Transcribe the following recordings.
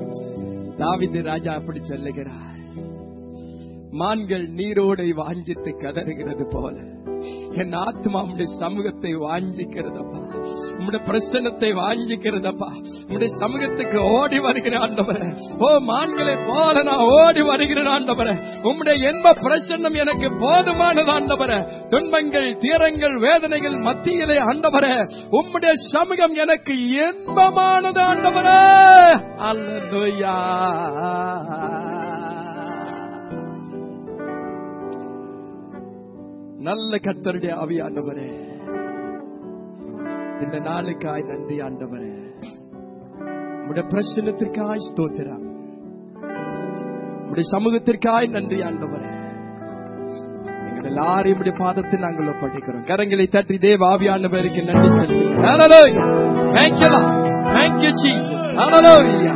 தாவிது ராஜா அப்படி சொல்லுகிறார் மான்கள் நீரோடை வாஞ்சித்து கதறுகிறது போல என் ஆத்மா உம்முடைய சமூகத்தை வாஞ்சிக்கிறதப்பா உம்முடைய பிரசன்னத்தை வாஞ்சிக்கிறதப்பா உம்முடைய சமூகத்துக்கு ஓடி வருகிற ஆண்டவரே ஓ மான்களை போல நான் ஓடி வருகிறேன் ஆண்டவரே உம்முடைய என்ப பிரசன்னம் எனக்கு போதுமானது ஆண்டவரே துன்பங்கள் தீரங்கள் வேதனைகள் மத்தியிலே ஆண்டவரே உம்முடைய சமூகம் எனக்கு இன்பமானது ஆண்டவரே அல்லேலூயா நல்ல கர்த்தருடைய ஆவி ஆண்டவரே இந்த நாளுக்காய் நன்றி ஆண்டவரே உடைய பிரசனத்திற்காய் ஸ்தோத்திரம் உடைய சமூகத்திற்காய் நன்றி ஆண்டவரே எங்கள் எல்லாரையும் உடைய பாதத்தை நாங்கள் ஒப்படைக்கிறோம் கரங்களை தட்டி தேவ ஆவியானவருக்கு நன்றி செலுத்துகிறோம் Hallelujah. Thank you, Lord. Thank you, Jesus. Hallelujah.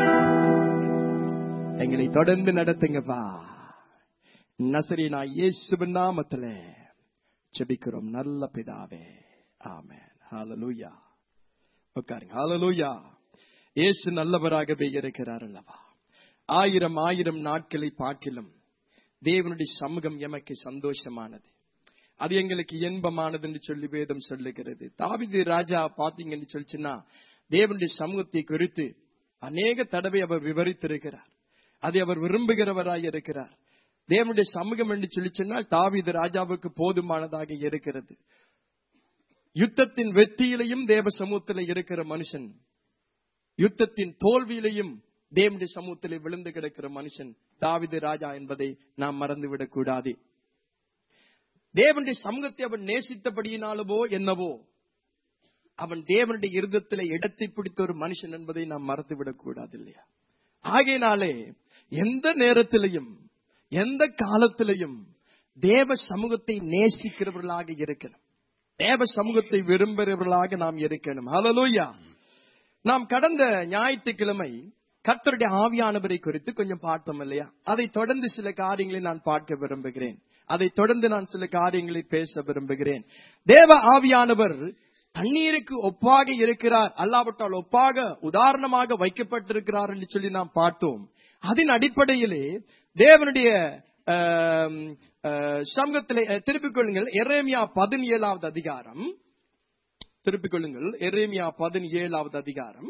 எங்களை தொடர்ந்து நடத்துங்கப்பா நசரீனா இயேசுவின் நாமத்திலே ஜெபிக்கிறோம் நல்ல பிதாவே ஆமென் ஹalleluya உட்காருங்க ஹalleluya இயேசு நல்லவராகவே இருக்கிறார் அல்லவா ஆயிரம் ஆயிரம் நாட்களை பார்க்கிலும் தேவனுடைய சமூகம் எமக்கு சந்தோஷமானது அது எங்களுக்கு இன்பமானது என்று சொல்லி வேதம் சொல்லுகிறது தாவிது ராஜா பாத்தீங்கன்னு சொல்லிச்சுன்னா தேவனுடைய சமூகத்தை குறித்து அநேக தடவை அவர் விவரித்திருக்கிறார் அதை அவர் விரும்புகிறவராய் இருக்கிறார் தேவனுடைய சமூகம் என்று சொல்லி சொன்னால் தாவீது ராஜாவுக்கு போதுமானதாக இருக்கிறது யுத்தத்தின் வெற்றியிலையும் தேவ சமூகத்தில் இருக்கிற மனுஷன் யுத்தத்தின் தோல்வியிலையும் தேவனுடைய சமூகத்திலே விழுந்து கிடக்கிற மனுஷன் தாவிது ராஜா என்பதை நாம் மறந்துவிடக் கூடாது தேவனுடைய சமூகத்தை அவன் நேசித்தபடியினாலவோ என்னவோ அவன் தேவனுடைய இருதத்திலே இடத்தை பிடித்த ஒரு மனுஷன் என்பதை நாம் மறந்துவிடக் கூடாது இல்லையா ஆகையினாலே எந்த நேரத்திலையும் எந்த காலத்திலையும் தேவ சமூகத்தை நேசிக்கிறவர்களாக இருக்கணும் தேவ சமூகத்தை விரும்புகிறவர்களாக நாம் இருக்கணும் ஹalleluya நாம் கடந்த ஞாயிற்றுக்கிழமை கர்த்தருடைய ஆவியானவரை குறித்து கொஞ்சம் பார்த்தோம் இல்லையா அதை தொடர்ந்து சில காரியங்களை நான் பார்க்க விரும்புகிறேன் அதை தொடர்ந்து நான் சில காரியங்களை பேச விரும்புகிறேன் தேவ ஆவியானவர் தண்ணீருக்கு ஒப்பாக இருக்கிறார் அல்லாவிட்டால் ஒப்பாக உதாரணமாக வைக்கப்பட்டிருக்கிறார் என்று சொல்லி நாம் பார்த்தோம் அதன் அடிப்படையிலே தேவனுடைய ஆம், ஆ, சமூகத்திலே அஹ், திருப்பிக் கொள்ளுங்கள் எரேமியா பதினேழாவது அதிகாரம் திருப்பிக் கொள்ளுங்கள் எரேமியா பதினேழாவது அதிகாரம்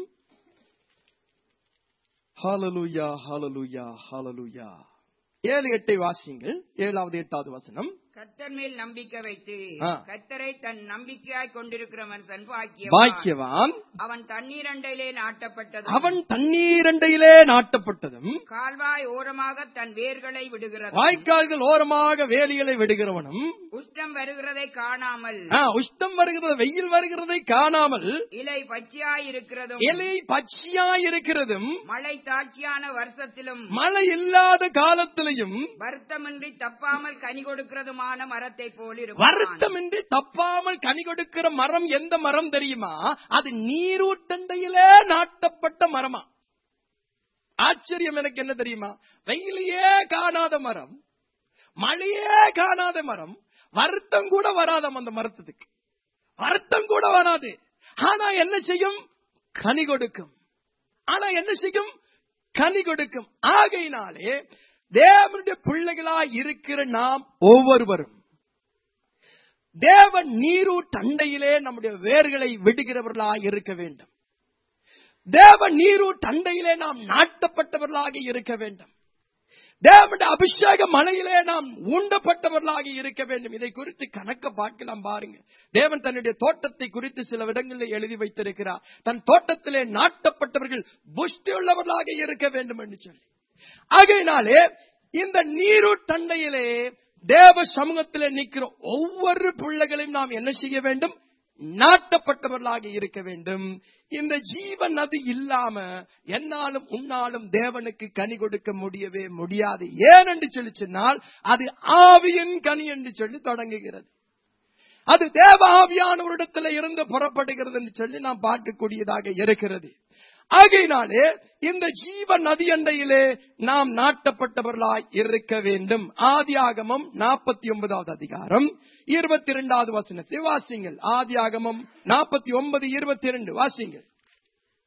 ஹalleluya ஹalleluya ஹalleluya ஏழு எட்டை வாசியுங்கள் ஏழாவது எட்டாவது வசனம் கர்த்தர் மேல் நம்பிக்கை வைத்து ஆ. கர்த்தரை தன் நம்பிக்கையாய் கொண்டிருக்கிற மனுஷன் பாக்கியவான் பாக்கியவான் அவன் தண்ணீர் அண்டையிலே நாட்டப்பட்டது அவன் தண்ணீரண்டையிலே நாட்டப்பட்டதும் கால்வாய் ஓரமாக தன் வேர்களை விடுகிறது வாய்க்கால்கள் ஓரமாக வேலிகளை விடுகிறவனும் உஷ்டம் வருகிறதை காணாமல் ஆ, உஷ்டம் வருகிறது வெயில் வருகிறதை காணாமல் இலை பச்சையாய் இருக்கிறதும் இலை பச்சையாயிருக்கிறதும் மழை தாட்சியான வருஷத்திலும் மழை இல்லாத காலத்திலையும் வருத்தமின்றி தப்பாமல் கனி கொடுக்கிறதுமான மரத்தை போல் இருக்கும் வருத்தமின்றி தப்பாமல் கனி கொடுக்கிற மரம் எந்த மரம் தெரியுமா அது நீரூட்டண்டையிலே நாட்டப்பட்ட மரமா ஆச்சரியம் எனக்கு என்ன தெரியுமா வெயிலையே காணாத மரம் மழையே காணாத மரம் வருத்தம் கூட வராதாம் அந்த மரத்துக்கு வருத்தம் கூட வராது ஆனா என்ன செய்யும் கனி கொடுக்கும் ஆனா என்ன செய்யும் கனி கொடுக்கும் ஆகையினாலே தேவனுடைய பிள்ளைகளாய் இருக்கிற நாம் ஒவ்வொருவரும் தேவ நீரூர் தண்டையிலே நம்முடைய வேர்களை விடுகிறவர்களாய் இருக்க வேண்டும் தேவ நீரூர் தண்டையிலே நாம் நாட்டப்பட்டவர்களாக இருக்க வேண்டும் தேவனுடைய அபிஷேக மலையிலே நாம் ஊண்டப்பட்டவர்களாக இருக்க வேண்டும் இதை குறித்து கணக்க பார்க்கலாம் பாருங்க தேவன் தன்னுடைய தோட்டத்தை குறித்து சில இடங்களில் எழுதி வைத்திருக்கிறார் தன் தோட்டத்திலே நாட்டப்பட்டவர்கள் புஷ்டி உள்ளவர்களாக இருக்க வேண்டும் என்று சொல்லி ஆகையினாலே இந்த நீரூர் தண்டையிலே தேவ சமூகத்திலே நிற்கிற ஒவ்வொரு பிள்ளைகளையும் நாம் என்ன செய்ய வேண்டும் நாட்டப்பட்டவர்களாக இருக்க வேண்டும் இந்த ஜீவ நதி இல்லாம என்னாலும் உன்னாலும் தேவனுக்கு கனி கொடுக்க முடியவே முடியாது ஏன் என்று சொல்லி சொன்னால் அது ஆவியின் கனி என்று சொல்லி தொடங்குகிறது அது தேவ ஆவியானவரிடத்தில் இருந்து புறப்படுகிறது என்று சொல்லி நாம் பார்க்கக்கூடியதாக இருக்கிறது ஆகையினாலே இந்த ஜீவ நதி அண்டையிலே நாம் நாட்டப்பட்டவர்களாய் இருக்க வேண்டும் ஆதியாகமம் நாற்பத்தி ஒன்பதாவது அதிகாரம் இருபத்தி இரண்டாவது வசனத்தை வாசிங்கள் ஆதியாகமம் நாற்பத்தி ஒன்பது இருபத்தி இரண்டு வாசிங்கள்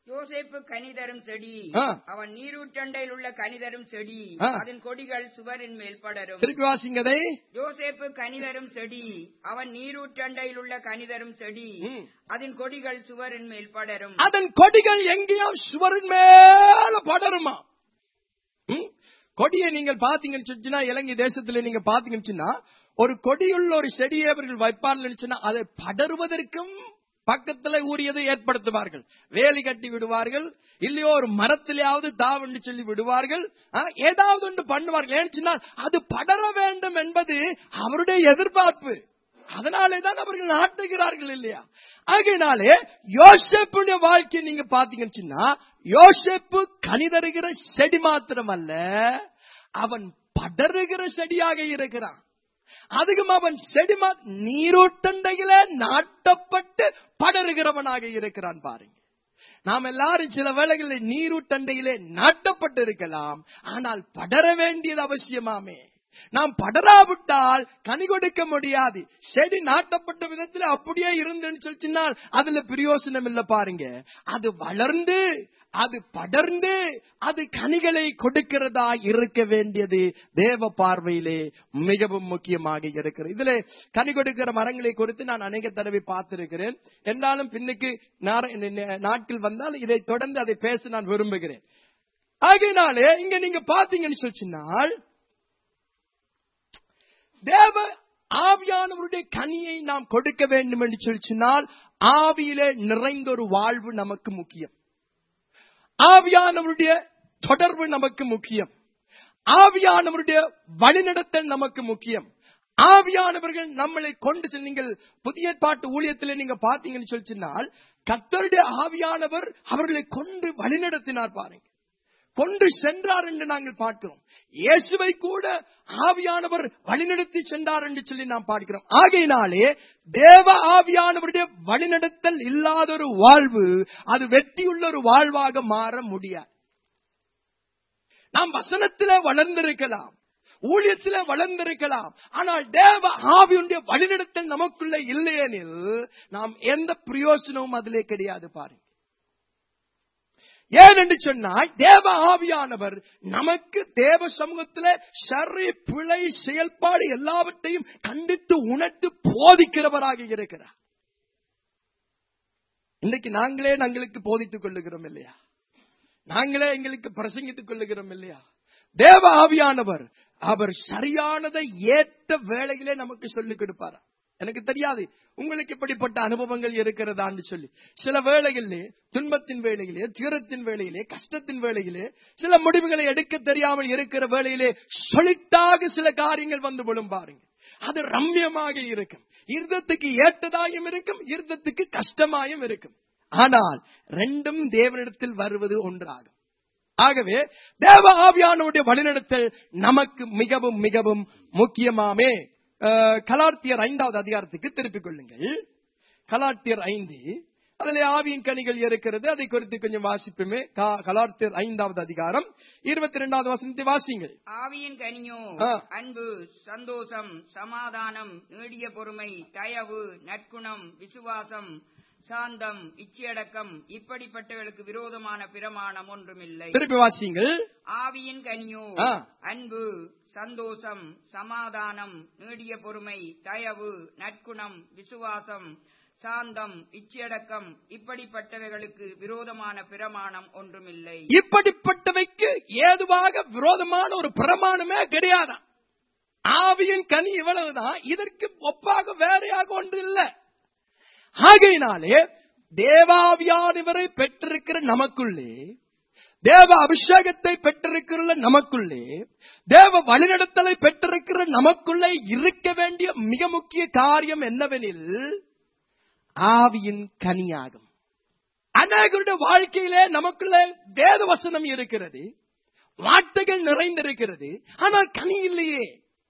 யோசேப்பு கனிதரும் செடி ஆ. அவன் நீரூற்றண்டையில் உள்ள கனிதரும் செடி ஆ. அதன் கொடிகள் சுவரின் மேல் படரும் திருப்பி வாசிங்கதை யோசேப்பு கனிதரும் செடி அவன் நீரூற்றண்டையில் உள்ள கனிதரும் செடி ம். அதன் கொடிகள் சுவரின் மேல் படரும் அதன் கொடிகள் எங்கேயும் சுவரின் மேல படருமா ம்? கொடியை நீங்கள் பாத்தீங்கன்னு சொன்னா இலங்கை தேசத்துல நீங்க பாத்தீங்கன்னு சொன்னா ஒரு கொடியுள்ள ஒரு செடியை அவர்கள் வைப்பார்கள் சொன்னா அதை படருவதற்கும் பக்கத்துல ஊறியதை ஏற்படுத்துவார்கள் வேலி கட்டி விடுவார்கள் இல்லையோ ஒரு மரத்திலேயாவது தாவண்டு சொல்லி விடுவார்கள் ஆ, ஏதாவது ஒன்று பண்ணுவார்கள் ஏன்னு சொன்னால் அது படர வேண்டும் என்பது அவருடைய எதிர்பார்ப்பு அதனாலே தான் அவர்கள் நாட்டுகிறார்கள் இல்லையா ஆகையினாலே யோசேப்புடைய வாழ்க்கையை நீங்க பாத்தீங்கன்னு சொன்னா யோசேப்பு கனிதருகிற செடி மாத்திரமல்ல அவன் படருகிற செடியாக இருக்கிறான் அதுக்கும் அவன் செடிமா நீரோட்டண்டையில நாட்டப்பட்டு படருகிறவனாக இருக்கிறான் பாருங்க நாம் எல்லாரும் சில வேளைகளில் நீரூட்டண்டையிலே நாட்டப்பட்டு இருக்கலாம் ஆனால் படர வேண்டியது அவசியமாமே நாம் படராவிட்டால் கனி கொடுக்க முடியாது செடி நாட்டப்பட்ட விதத்தில் அப்படியே இருந்துன்னு சொல்லிச்சினால் அதுல பிரயோசனம் இல்ல பாருங்க அது வளர்ந்து அது படர்ந்து அது கனிகளை கொடுக்கிறதா இருக்க வேண்டியது தேவ பார்வையிலே மிகவும் முக்கியமாக இருக்கிறது இதுல கனி கொடுக்கிற மரங்களை குறித்து நான் அநேக தடவை பார்த்திருக்கிறேன் என்றாலும் பின்னுக்கு நார- ந- நாட்கள் வந்தால் இதை தொடர்ந்து அதை பேச நான் விரும்புகிறேன் ஆகையினாலே இங்க நீங்க பாத்தீங்கன்னு சொல்லிச்சினால் தேவ ஆவியானவருடைய கனியை நாம் கொடுக்க வேண்டும் என்று சொல்லி சொன்னால் ஆவியிலே நிறைந்த ஒரு வாழ்வு நமக்கு முக்கியம் ஆவியானவருடைய தொடர்பு நமக்கு முக்கியம் ஆவியானவருடைய வழிநடத்தல் நமக்கு முக்கியம் ஆவியானவர்கள் நம்மளை கொண்டு செல் நீங்கள் புதிய பாட்டு ஊழியத்தில் நீங்க பாத்தீங்கன்னு சொல்லி சொன்னால் கர்த்தருடைய ஆவியானவர் அவர்களை கொண்டு வழிநடத்தினார் பாருங்க கொண்டு சென்றார் என்று நாங்கள் பார்க்கிறோம் இயேசுவை கூட ஆவியானவர் வழிநடத்தி சென்றார் என்று சொல்லி நாம் பார்க்கிறோம் ஆகையினாலே தேவ ஆவியானவருடைய வழிநடத்தல் இல்லாத ஒரு வாழ்வு அது வெற்றியுள்ள ஒரு வாழ்வாக மாற முடியாது நாம் வசனத்திலே வளர்ந்திருக்கலாம் ஊழியத்திலே வளர்ந்திருக்கலாம் ஆனால் தேவ ஆவியுடைய வழிநடத்தல் நமக்குள்ள இல்லையெனில் நாம் எந்த பிரயோசனமும் அதிலே கிடையாது பாருங்க ஏன் என்று சொன்னால் தேவ ஆவியானவர் நமக்கு தேவ சமூகத்திலே சரி பிழை செயல்பாடு எல்லாவற்றையும் கண்டித்து உணர்த்து போதிக்கிறவராக இருக்கிறார் இன்னைக்கு நாங்களே நாங்களுக்கு போதித்துக் கொள்ளுகிறோம் இல்லையா நாங்களே எங்களுக்கு பிரசங்கித்துக் கொள்ளுகிறோம் இல்லையா தேவ ஆவியானவர் அவர் சரியானதை ஏற்ற வேளையிலே நமக்கு சொல்லிக் கொடுப்பார் எனக்கு தெரியாது உங்களுக்கு இப்படிப்பட்ட அனுபவங்கள் இருக்கிறதான்னு சொல்லி சில வேளைகளிலே துன்பத்தின் வேளையிலே துயரத்தின் வேளையிலே கஷ்டத்தின் வேளையிலே சில முடிவுகளை எடுக்க தெரியாமல் இருக்கிற வேளையிலே சொலிட்டாக சில காரியங்கள் வந்து விழும் பாருங்க அது ரம்யமாக இருக்கும் இருதத்துக்கு ஏற்றதாயும் இருக்கும் இருதத்துக்கு கஷ்டமாயும் இருக்கும் ஆனால் ரெண்டும் தேவனிடத்தில் வருவது ஒன்றாகும் ஆகவே தேவ ஆவியானவருடைய வழிநடத்தல் நமக்கு மிகவும் மிகவும் முக்கியமாமே அஹ், கலாத்தியர் ஐந்தாவது அதிகாரத்துக்கு திருப்பிக் கொள்ளுங்கள் கலாத்தியர் ஐந்து அதிலே ஆவியின் கனிகள் இருக்கிறது அதை குறித்து கொஞ்சம் வாசிப்புமே கா- கலாத்தியர் ஐந்தாவது அதிகாரம் இருபத்தி ரெண்டாவது வசனத்தை வாசிங்கள் ஆவியின் கனியோ ஆ. அன்பு சந்தோஷம் சமாதானம் நீடிய பொறுமை தயவு நற்குணம் விசுவாசம் சாந்தம் இச்சையடக்கம் இப்படிப்பட்டவர்களுக்கு விரோதமான பிரமாணம் ஒன்றுமில்லை திருப்பி வாசிங்கள் ஆவியின் கனியோ ஆ. அன்பு சந்தோஷம் சமாதானம் நீடிய பொறுமை தயவு நற்குணம் விசுவாசம் சாந்தம் இச்சையடக்கம் இப்படிப்பட்டவைகளுக்கு விரோதமான பிரமாணம் ஒன்றுமில்லை இப்படிப்பட்டவைக்கு ஏதுவாக விரோதமான ஒரு பிரமாணமே கிடையாது ஆவியின் கனி இவ்வளவுதான் இதற்கு ஒப்பாக வேறையாக ஒன்று இல்லை ஆகையினாலே தேவாவியானவரை பெற்றிருக்கிற நமக்குள்ளே தேவ அபிஷேகத்தை பெற்றிருக்கிற நமக்குள்ளே தேவ வழிநடத்தலை பெற்றிருக்கிற நமக்குள்ளே இருக்க வேண்டிய மிக முக்கிய காரியம் என்னவெனில் ஆவியின் கனியாகும் அநேகருடைய வாழ்க்கையிலே நமக்குள்ள வேத வசனம் இருக்கிறது வார்த்தைகள் நிறைந்திருக்கிறது ஆனால் கனி இல்லையே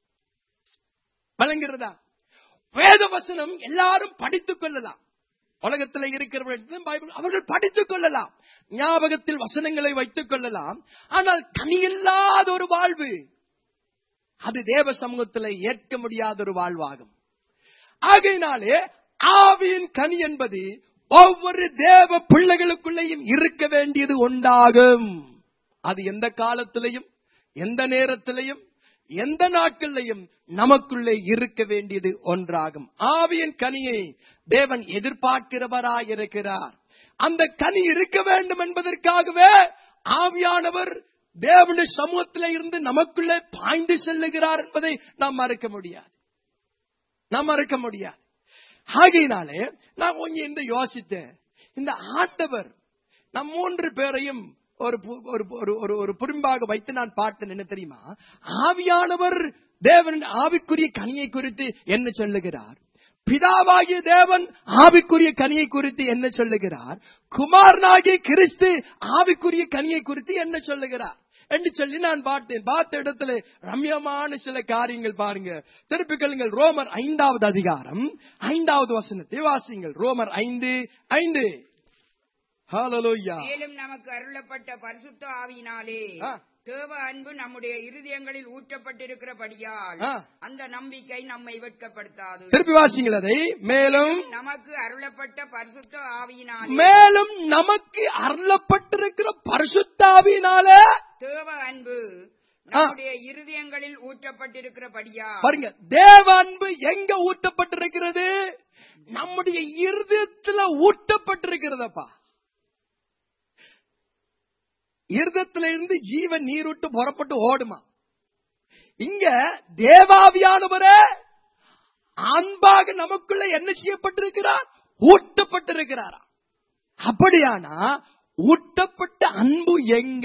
வழங்குகிறதா வேத வசனம் எல்லாரும் படித்துக் கொள்ளலாம் உலகத்தில் இருக்கிறவர்கள் பைபிள் அவர்கள் படித்துக் கொள்ளலாம் ஞாபகத்தில் வசனங்களை வைத்துக் கொள்ளலாம் ஆனால் கனி இல்லாத ஒரு வாழ்வு அது தேவ சமூகத்தில் ஏற்க முடியாத ஒரு வாழ்வாகும் ஆகையினாலே ஆவியின் கனி என்பது ஒவ்வொரு தேவ பிள்ளைகளுக்குள்ளேயும் இருக்க வேண்டியது உண்டாகும் அது எந்த காலத்திலையும் எந்த நேரத்திலையும் எந்த நாட்களிலையும் நமக்குள்ளே இருக்க வேண்டியது ஒன்றாகும் ஆவியின் கனியை தேவன் எதிர்பார்க்கிறவராயிருக்கிறார் அந்த கனி இருக்க வேண்டும் என்பதற்காகவே ஆவியானவர் தேவனுடைய சமூகத்திலே இருந்து நமக்குள்ளே பாய்ந்து செல்லுகிறார் என்பதை நாம் மறக்க முடியாது நாம் மறக்க முடியாது ஆகையினாலே நான் கொஞ்சம் இந்த யோசித்தேன் இந்த ஆண்டவர் நம் மூன்று பேரையும் ஒரு பு- ஒரு ஒரு ஒரு ஒரு புரிம்பாக வைத்து நான் பார்த்தேன் என்ன தெரியுமா ஆவியானவர் தேவன் ஆவிக்குரிய கனியை குறித்து என்ன சொல்லுகிறார் பிதாவாகிய தேவன் ஆவிக்குரிய கனியை குறித்து என்ன சொல்லுகிறார் குமாரனாகிய கிறிஸ்து ஆவிக்குரிய கனியை குறித்து என்ன சொல்லுகிறார் என்று சொல்லி நான் பார்த்தேன் பார்த்த இடத்துல ரம்யமான சில காரியங்கள் பாருங்க திருப்பிக்கலுங்கள் ரோமர் ஐந்தாவது அதிகாரம் ஐந்தாவது வசனத்தை வாசிங்கள் ரோமர் ஐந்து ஐந்து ஹalleluya மேலும் நமக்கு அருளப்பட்ட பரிசுத்த ஆவியினாலே ஆ. தேவ அன்பு நம்முடைய இருதயங்களில் ஊற்றப்பட்டிருக்கிறபடியால் ஆ. அந்த நம்பிக்கை நம்மை வெட்கப்படுத்தாது திருப்பி வாசிங்கள் அதை மேலும் நமக்கு அருளப்பட்ட பரிசுத்த ஆவியினாலே மேலும் நமக்கு அருளப்பட்டிருக்கிற பரிசுத்தாவினால தேவ அன்பு நம்முடைய இருதயங்களில் ஊற்றப்பட்டிருக்கிறபடியால் பாருங்க தேவ அன்பு எங்க ஊட்டப்பட்டிருக்கிறது நம்முடைய இருதயத்துல ஊட்டப்பட்டிருக்கிறதப்பா இருதயத்துல இருந்து ஜீவன் நீரூட்டு புறப்பட்டு ஓடுமா இங்க தேவாவியானவரே அன்பாக நமக்குள்ள என்ன செய்யப்பட்டிருக்கிறார் ஊட்டப்பட்டிருக்கிறாரா அப்படியானா ஊட்டப்பட்ட அன்பு எங்க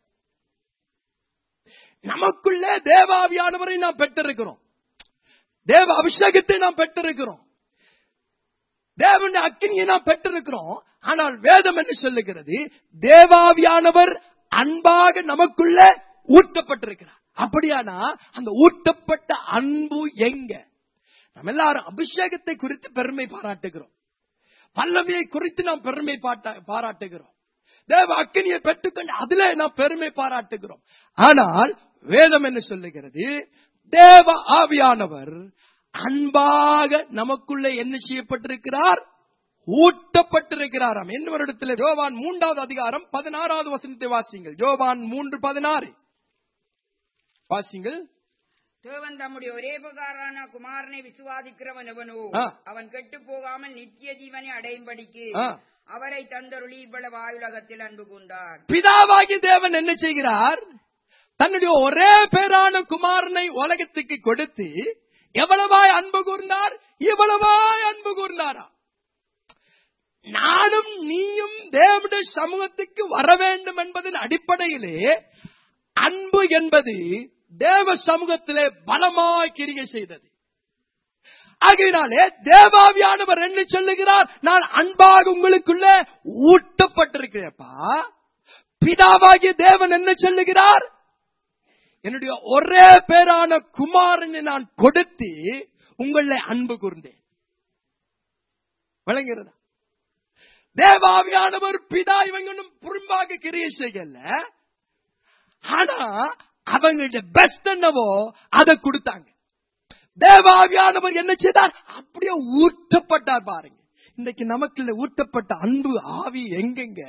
நமக்குள்ளே தேவாவியானவரை நாம் பெற்றிருக்கிறோம் தேவ அபிஷேகத்தை நாம் பெற்றிருக்கிறோம் தேவனுடைய அக்கினியை நாம் பெற்றிருக்கிறோம் ஆனால் வேதம் என்ன சொல்லுகிறது தேவாவியானவர் அன்பாக நமக்குள்ள ஊட்டப்பட்டிருக்கிறார் அப்படியானா அந்த ஊட்டப்பட்ட அன்பு எங்க நம்ம எல்லாரும் அபிஷேகத்தை குறித்து பெருமை பாராட்டுகிறோம் வல்லமையை குறித்து நாம் பெருமை பாட்ட- பாராட்டுகிறோம் தேவ அக்கினியை பெற்றுக்கொண்டு அதிலே நாம் பெருமை பாராட்டுகிறோம் ஆனால் வேதம் என்ன சொல்லுகிறது தேவ ஆவியானவர் அன்பாக நமக்குள்ளே என்ன செய்யப்பட்டிருக்கிறார் ஊட்டப்பட்டிருக்கிறாராம் என்ன இடத்துல யோவான் மூன்றாவது அதிகாரம் பதினாறாவது வசனத்தை வாசிங்கள் யோவான் மூன்று பதினாறு வாசிங்கள் தேவன் தம்முடைய ஒரே பிரகாரான குமாரனை விசுவாதிக்கிறவன் எவனோ ஆ. அவன் கெட்டு போகாமல் நித்திய ஜீவனை அடையும்படிக்கு ஆ. அவரை தந்தருளி இவ்வளவு ஆயுலகத்தில் அன்பு கூர்ந்தார் பிதாவாகி தேவன் என்ன செய்கிறார் தன்னுடைய ஒரே பேரான குமாரனை உலகத்துக்கு கொடுத்து எவ்வளவாய் அன்பு கூர்ந்தார் இவ்வளவாய் அன்பு கூர்ந்தாரா நானும் நீயும் தேவனுடைய சமூகத்துக்கு வர வேண்டும் என்பதன் அடிப்படையிலே அன்பு என்பது தேவ சமூகத்திலே பலமாய் கிரிகை செய்தது ஆகையினாலே தேவாவியானவர் என்ன சொல்லுகிறார் நான் அன்பாக உங்களுக்குள்ள ஊட்டப்பட்டிருக்கிறேப்பா பிதாவாகிய தேவன் என்ன சொல்லுகிறார் என்னுடைய ஒரே பேரான குமாரனை நான் கொடுத்து உங்களை அன்பு கூர்ந்தேன் விளங்குகிறதா தேவாவியானவர் பிதா இவங்க ஒன்றும் புறம்பாக கிரியை செய்யல ஆனா அவங்களுடைய பெஸ்ட் என்னவோ அதை கொடுத்தாங்க தேவாவியானவர் என்ன செய்தார் அப்படியே ஊற்றப்பட்டார் பாருங்க இன்னைக்கு நமக்குள்ள ஊட்டப்பட்ட அன்பு ஆவி எங்கெங்க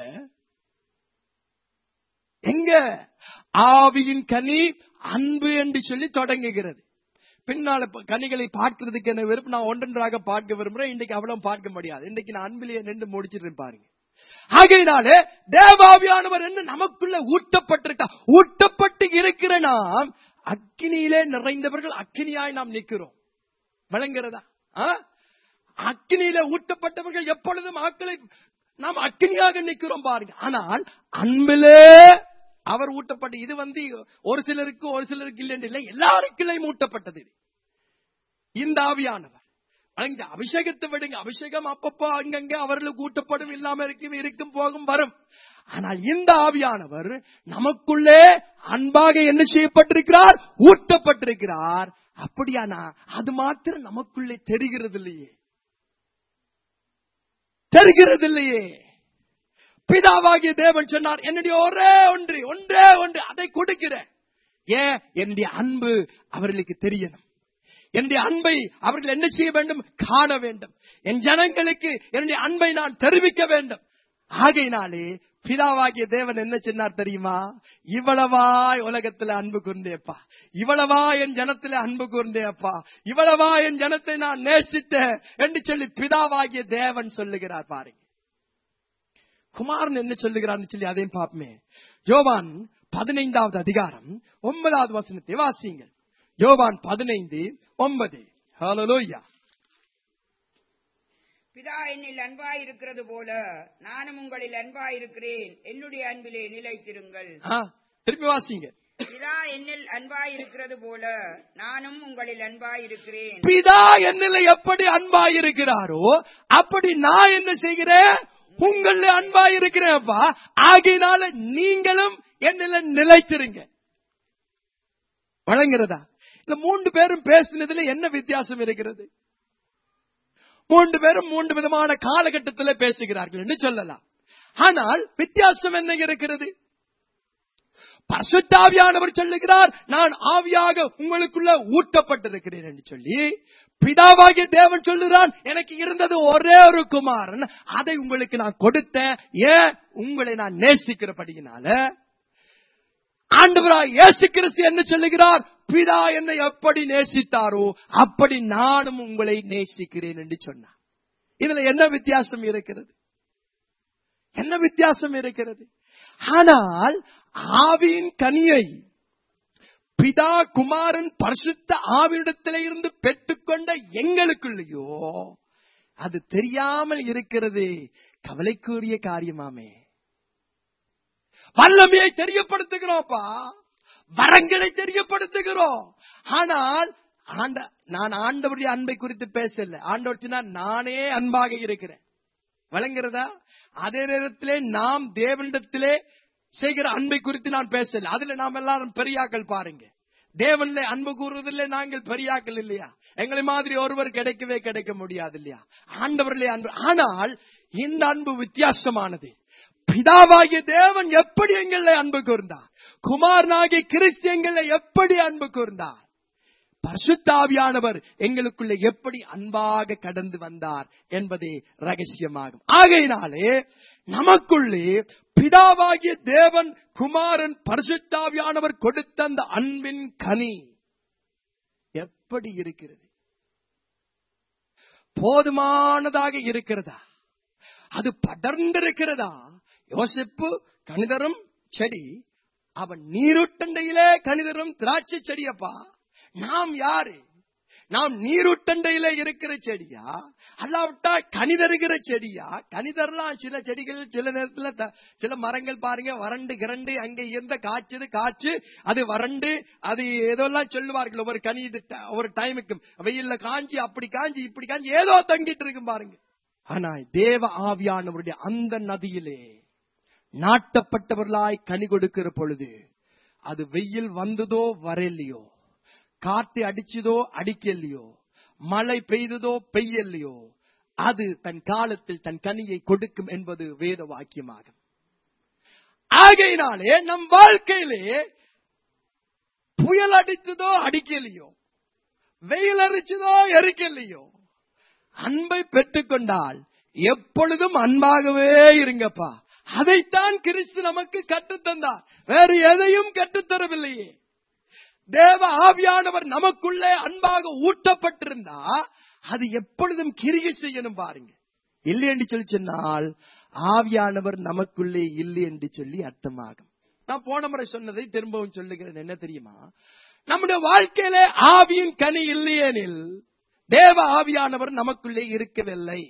எங்க ஆவியின் கனி அன்பு என்று சொல்லி தொடங்குகிறது பின்னால ப- கனிகளை பார்க்கிறதுக்கு என்ன விருப்பம் நான் ஒன்றொன்றாக பார்க்க விரும்புறேன் இன்னைக்கு அவ்வளவு பார்க்க முடியாது இன்னைக்கு நான் அன்பிலேயே நின்று முடிச்சிட்டு பாருங்க ஆகையினாலே தேவாவியானவர் என்று நமக்குள்ள ஊட்டப்பட்டிருக்கா ஊட்டப்பட்டு இருக்கிற நாம் அக்கினியிலே நிறைந்தவர்கள் அக்கினியாய் நாம் நிற்கிறோம் விளங்குறதா ஆ? அக்கினியில ஊட்டப்பட்டவர்கள் எப்பொழுதும் ஆக்களை நாம் அக்கினியாக நிற்கிறோம் பாருங்க ஆனால் அன்பிலே அவர் ஊட்டப்பட்ட இது வந்து ஒரு சிலருக்கு ஒரு சிலருக்கு இல்லை இல்லை எல்லாருக்குள்ளையும் ஊட்டப்பட்டது இது இந்த ஆவியானவர் இந்த அபிஷேகத்தை விடுங்க அபிஷேகம் அப்பப்போ அங்கங்க அவர்களுக்கு ஊட்டப்படும் இல்லாம இருக்கும் இருக்கும் போகும் வரும் ஆனால் இந்த ஆவியானவர் நமக்குள்ளே அன்பாக என்ன செய்யப்பட்டிருக்கிறார் ஊட்டப்பட்டிருக்கிறார் அப்படியானா அது மாத்திரம் நமக்குள்ளே தெரிகிறது இல்லையே தெரிகிறது இல்லையே பிதாவாகிய தேவன் சொன்னார் என்னுடைய ஒரே ஒன்று ஒன்றே ஒன்று அதை கொடுக்கிறேன் ஏன் என்னுடைய அன்பு அவர்களுக்கு தெரியணும் என்னுடைய அன்பை அவர்கள் என்ன செய்ய வேண்டும் காண வேண்டும் என் ஜனங்களுக்கு என்னுடைய அன்பை நான் தெரிவிக்க வேண்டும் ஆகையினாலே பிதாவாகிய தேவன் என்ன சொன்னார் தெரியுமா இவ்வளவாய் உலகத்துல அன்பு கூர்ந்தேப்பா இவ்வளவா என் ஜனத்துல அன்பு கூர்ந்தேப்பா இவ்வளவா என் ஜனத்தை நான் நேசித்தேன் என்று சொல்லி பிதாவாகிய தேவன் சொல்லுகிறார் பாருங்க குமாரன் என்ன சொல்லுகிறான்னு சொல்லி அதையும் பார்ப்போமே யோவான் பதினைந்தாவது அதிகாரம் ஒன்பதாவது வசனத்தை வாசியுங்கள் யோவான் பதினைந்து ஒன்பது ஹalleluya பிதா என்னில் அன்பாயிருக்கிறது போல நானும் உங்களில் அன்பாயிருக்கிறேன் என்னுடைய அன்பிலே நிலைத்திருங்கள் ஆ, திருப்பி வாசிங்க பிதா என்னில் அன்பாயிருக்கிறது போல நானும் உங்களில் அன்பாயிருக்கிறேன் பிதா என்னில் எப்படி அன்பாயிருக்கிறாரோ அப்படி நான் என்ன செய்கிறேன் உங்கள அன்பாயிருக்கிறேன்ப்பா ஆகையினால நீங்களும் என்னில நிலைத்திருங்க வழங்குறதா இந்த மூன்று பேரும் பேசினதுல என்ன வித்தியாசம் இருக்கிறது மூன்று பேரும் மூன்று விதமான காலகட்டத்தில் பேசுகிறார்கள் என்று சொல்லலாம் ஆனால் வித்தியாசம் என்ன இருக்கிறது பரிசுத்தாவியானவர் சொல்லுகிறார் நான் ஆவியாக உங்களுக்குள்ள ஊட்டப்பட்டிருக்கிறேன் என்று சொல்லி பிதாவாகிய தேவன் சொல்லுகிறான் எனக்கு இருந்தது ஒரே ஒரு குமாரன் அதை உங்களுக்கு நான் கொடுத்தேன் ஏன் உங்களை நான் நேசிக்கிறபடியினால ஆண்டவராய் இயேசு கிறிஸ்து என்ன சொல்லுகிறார் பிதா என்னை எப்படி நேசித்தாரோ அப்படி நானும் உங்களை நேசிக்கிறேன் என்று சொன்னார் இதுல என்ன வித்தியாசம் இருக்கிறது என்ன வித்தியாசம் இருக்கிறது ஆனால் ஆவியின் கனியை பிதா குமாரன் பரிசுத்த ஆவியிடத்திலே இருந்து பெற்றுக்கொண்ட எங்களுக்குள்ளேயோ அது தெரியாமல் இருக்கிறது கவலைக்குரிய காரியமாமே வல்லமையை தெரியப்படுத்துகிறோம்ப்பா வரங்களை தெரியப்படுத்துகிறோம் ஆனால் ஆண்ட நான் ஆண்டவருடைய அன்பை குறித்து பேசல ஆண்டவர் சொன்னா நானே அன்பாக இருக்கிறேன் வழங்குறதா அதே நேரத்திலே நாம் தேவனிடத்திலே செய்கிற அன்பை குறித்து நான் பேசல அதுல நாம் எல்லாரும் பெரியாக்கள் பாருங்க தேவன்ல அன்பு கூறுவதில்லை நாங்கள் பெரியாக்கள் இல்லையா எங்களை மாதிரி ஒருவர் கிடைக்கவே கிடைக்க முடியாது இல்லையா ஆண்டவர்களே அன்பு ஆனால் இந்த அன்பு வித்தியாசமானது பிதாவாகிய தேவன் எப்படி எங்களை அன்பு கூர்ந்தார் குமாரனாகிய கிறிஸ்து எங்களை எப்படி அன்பு கூர்ந்தார் பரிசுத்தாவியானவர் எங்களுக்குள்ள எப்படி அன்பாக கடந்து வந்தார் என்பதே ரகசியமாகும் ஆகையினாலே நமக்குள்ளே பிதாவாகிய தேவன் குமாரன் பரிசுத்தாவியானவர் கொடுத்த அந்த அன்பின் கனி எப்படி இருக்கிறது போதுமானதாக இருக்கிறதா அது படர்ந்திருக்கிறதா யோசிப்பு கணிதரும் செடி அவன் நீருட்டண்டையிலே கணிதரும் திராட்சை செடியப்பா நாம் யாரு நாம் நீருட்டண்டையில இருக்கிற செடியா அல்லாவிட்டா கனிதருகிற செடியா கனிதர்லாம் சில செடிகள் சில நேரத்துல த- சில மரங்கள் பாருங்க வறண்டு கிரண்டு அங்க இருந்த காய்ச்சது காய்ச்சு அது வறண்டு அது ஏதோலாம் சொல்லுவார்கள் ஒவ்வொரு கனி இது ட- ஒரு டைமுக்கு வெயில்ல காஞ்சி அப்படி காஞ்சி இப்படி காஞ்சி ஏதோ தங்கிட்டு இருக்கும் பாருங்க ஆனா தேவ ஆவியானவருடைய அந்த நதியிலே நாட்டப்பட்டவர்களாய் கனி கொடுக்கிற பொழுது அது வெயில் வந்ததோ வரலையோ காத்து அடிச்சதோ அடிக்கலையோ மழை பெய்ததோ பெய்யலையோ அது தன் காலத்தில் தன் கனியை கொடுக்கும் என்பது வேத வாக்கியமாகும் ஆகையினாலே நம் வாழ்க்கையிலே புயல் அடித்ததோ அடிக்கலையோ வெயில் அரிச்சதோ எரிக்கலையோ அன்பை பெற்றுக்கொண்டால் எப்பொழுதும் அன்பாகவே இருங்கப்பா அதைத்தான் கிறிஸ்து நமக்கு கற்றுத்தந்தார் வேறு எதையும் கற்றுத்தரவில்லையே தேவ ஆவியானவர் நமக்குள்ளே அன்பாக ஊட்டப்பட்டிருந்தா அது எப்பொழுதும் கிரிகை செய்யணும் பாருங்க இல்லை என்று சொல்லி சொன்னால் ஆவியானவர் நமக்குள்ளே இல்லை என்று சொல்லி அர்த்தமாகும் நான் போன முறை சொன்னதை திரும்பவும் சொல்லுகிறேன் என்ன தெரியுமா நம்முடைய வாழ்க்கையிலே ஆவியின் கனி இல்லையெனில் தேவ ஆவியானவர் நமக்குள்ளே இருக்கவில்லை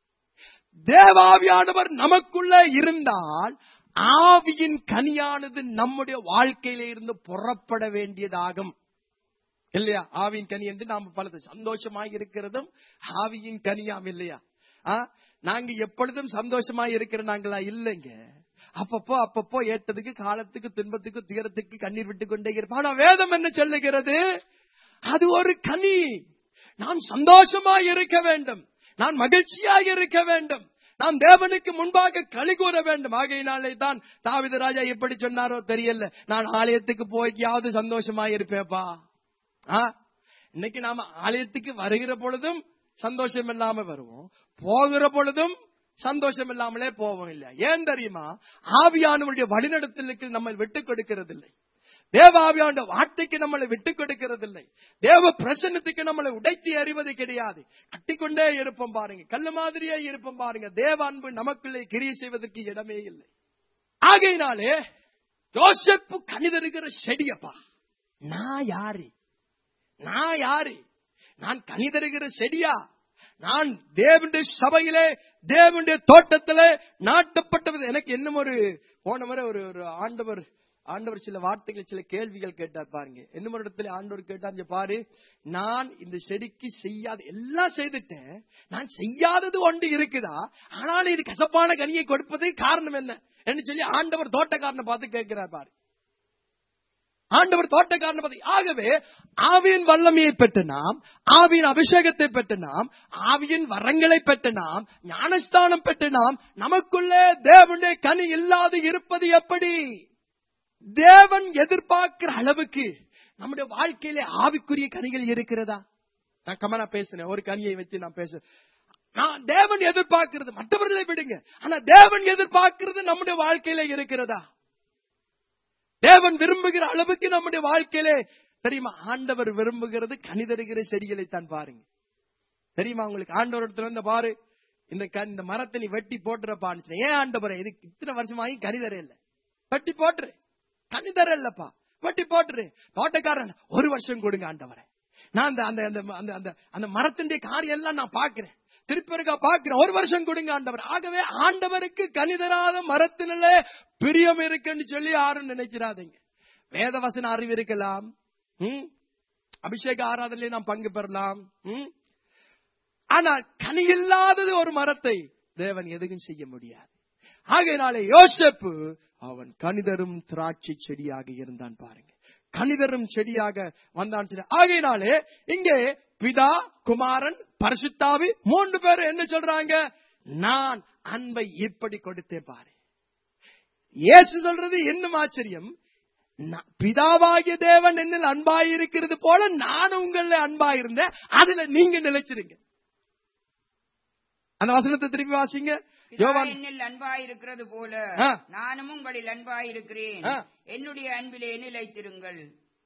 தேவாவியானவர் நமக்குள்ளே இருந்தால் ஆவியின் கனியானது நம்முடைய வாழ்க்கையில இருந்து புறப்பட வேண்டியதாகும் இல்லையா ஆவியின் கனி என்று நாம் பலது சந்தோஷமாய் இருக்கிறதும் ஆவியின் கனியாம் இல்லையா ஆ? நாங்க எப்பொழுதும் சந்தோஷமாய் இருக்கிற நாங்களா இல்லைங்க அப்பப்போ அப்பப்போ ஏற்றதுக்கு காலத்துக்கு துன்பத்துக்கு துயரத்துக்கு கண்ணீர் விட்டு கொண்டே இருப்போம் ஆனா வேதம் என்ன சொல்லுகிறது அது ஒரு கனி நான் சந்தோஷமாய் இருக்க வேண்டும் நான் மகிழ்ச்சியாக இருக்க வேண்டும் நாம் தேவனுக்கு முன்பாக களி கூற வேண்டும் ஆகையினாலே தான் தாவித ராஜா எப்படி சொன்னாரோ தெரியல நான் ஆலயத்துக்கு போய்க்கியாவது சந்தோஷமாய் இருப்பேப்பா ஆ? இன்னைக்கு நாம ஆலயத்துக்கு வருகிற பொழுதும் சந்தோஷம் இல்லாம வருவோம் போகிற பொழுதும் சந்தோஷம் இல்லாமலே போவோம் இல்ல ஏன் தெரியுமா ஆவியானவருடைய வழிநடத்தலுக்கு நம்ம விட்டுக் கொடுக்கிறதில்லை தேவாவியாண்ட வார்த்தைக்கு நம்மளை விட்டுக் கொடுக்கிறதில்லை தேவ பிரசன்னத்துக்கு நம்மளை உடைத்து அறிவது கிடையாது கட்டிக்கொண்டே இருப்போம் பாருங்க கல்லு மாதிரியே இருப்போம் பாருங்க தேவ அன்பு நமக்குள்ளே கிரியை செய்வதற்கு இடமே இல்லை ஆகையினாலே யோசப்பு கணிதருகிற செடியப்பா நான் யாரு நான் யாரு நான் கணிதருகிற செடியா நான் தேவனுடைய சபையிலே தேவனுடைய தோட்டத்திலே நாட்டப்பட்டது எனக்கு இன்னும் ஒரு போன முறை ஒரு ஒரு ஆண்டவர் ஆண்டவர் சில வார்த்தைகள் சில கேள்விகள் கேட்டார் பாருங்க இன்னும் ஒரு இடத்துல ஆண்டவர் கேட்டார் இங்க பாரு நான் இந்த செடிக்கு செய்யாத எல்லாம் செய்துட்டேன் நான் செய்யாதது ஒன்று இருக்குதா ஆனால் இது கசப்பான கனியை கொடுப்பதற்கு காரணம் என்ன என்று சொல்லி ஆண்டவர் தோட்டக்காரனை பார்த்து கேட்கிறார் பாரு ஆண்டவர் தோட்டக்காரனை பார்த்து ஆகவே ஆவியின் வல்லமையை பெற்ற நாம் ஆவியின் அபிஷேகத்தை பெற்ற நாம் ஆவியின் வரங்களை பெற்ற நாம் ஞானஸ்தானம் பெற்ற நாம் நமக்குள்ளே தேவனுடைய கனி இல்லாது இருப்பது எப்படி தேவன் எதிர்பார்க்கிற அளவுக்கு நம்முடைய வாழ்க்கையிலே ஆவிக்குரிய கனிகள் இருக்கிறதா நான் கமனா பேசினேன் ஒரு கனியை வச்சு நான் பேச நான் தேவன் எதிர்பார்க்கிறது மற்றவர்களை விடுங்க ஆனா தேவன் எதிர்பார்க்கிறது நம்முடைய வாழ்க்கையில இருக்கிறதா தேவன் விரும்புகிற அளவுக்கு நம்முடைய வாழ்க்கையிலே தெரியுமா ஆண்டவர் விரும்புகிறது கனிதருகிற செடிகளை தான் பாருங்க தெரியுமா உங்களுக்கு ஆண்டவர் இடத்துல இருந்து பாரு இந்த க- இந்த மரத்தை நீ வெட்டி போட்டுறப்பான்னு ஏன் ஆண்டவரே இது இத்தனை வருஷமாகி கனிதர இல்ல வெட்டி போட்டுரு கனிதர இல்லப்பா வெட்டி போட்டுரு தோட்டக்காரன் ஒரு வருஷம் கொடுங்க ஆண்டவரே நான் அந்த அந்த அந்த அந்த அந்த அந்த மரத்தினுடைய காரியம் எல்லாம் நான் பாக்குறேன் திருப்பி இருக்கா பாக்குறேன் ஒரு வருஷம் கொடுங்க ஆண்டவர் ஆகவே ஆண்டவருக்கு கனிதராத மரத்தினிலே பிரியம் இருக்குன்னு சொல்லி யாரும் நினைக்கிறாதீங்க வேதவசன அறிவு இருக்கலாம் ம்? அபிஷேக ஆராதனையிலே நாம் பங்கு பெறலாம் ம்? ஆனால் கனி இல்லாதது ஒரு மரத்தை தேவன் எதுவும் செய்ய முடியாது ஆகையினாலே யோசேப்பு அவன் கனிதரும் திராட்சை செடியாக இருந்தான் பாருங்க கனிதரும் செடியாக வந்தான் சொல்லி. ஆகையினாலே இங்கே பிதா குமாரன் பரிசுத்தாவி மூன்று பேரும் என்ன சொல்றாங்க நான் அன்பை இப்படி கொடுத்தேன் பாரு இயேசு சொல்றது இன்னும் ஆச்சரியம் நான் பிதாவாகிய தேவன் என்னில் அன்பாயிருக்கிறது போல நான் உங்கள அன்பாயிருந்தேன் அதுல நீங்க நிலைச்சிருங்க அந்த வசனத்தை திருப்பி வாசிங்க பிதா யோவான் என்னில் அன்பாயிருக்கிறது போல ஆ. நானும் உங்களில் அன்பாயிருக்கிறேன் ஆ. என்னுடைய அன்பிலே நிலைத்திருங்கள்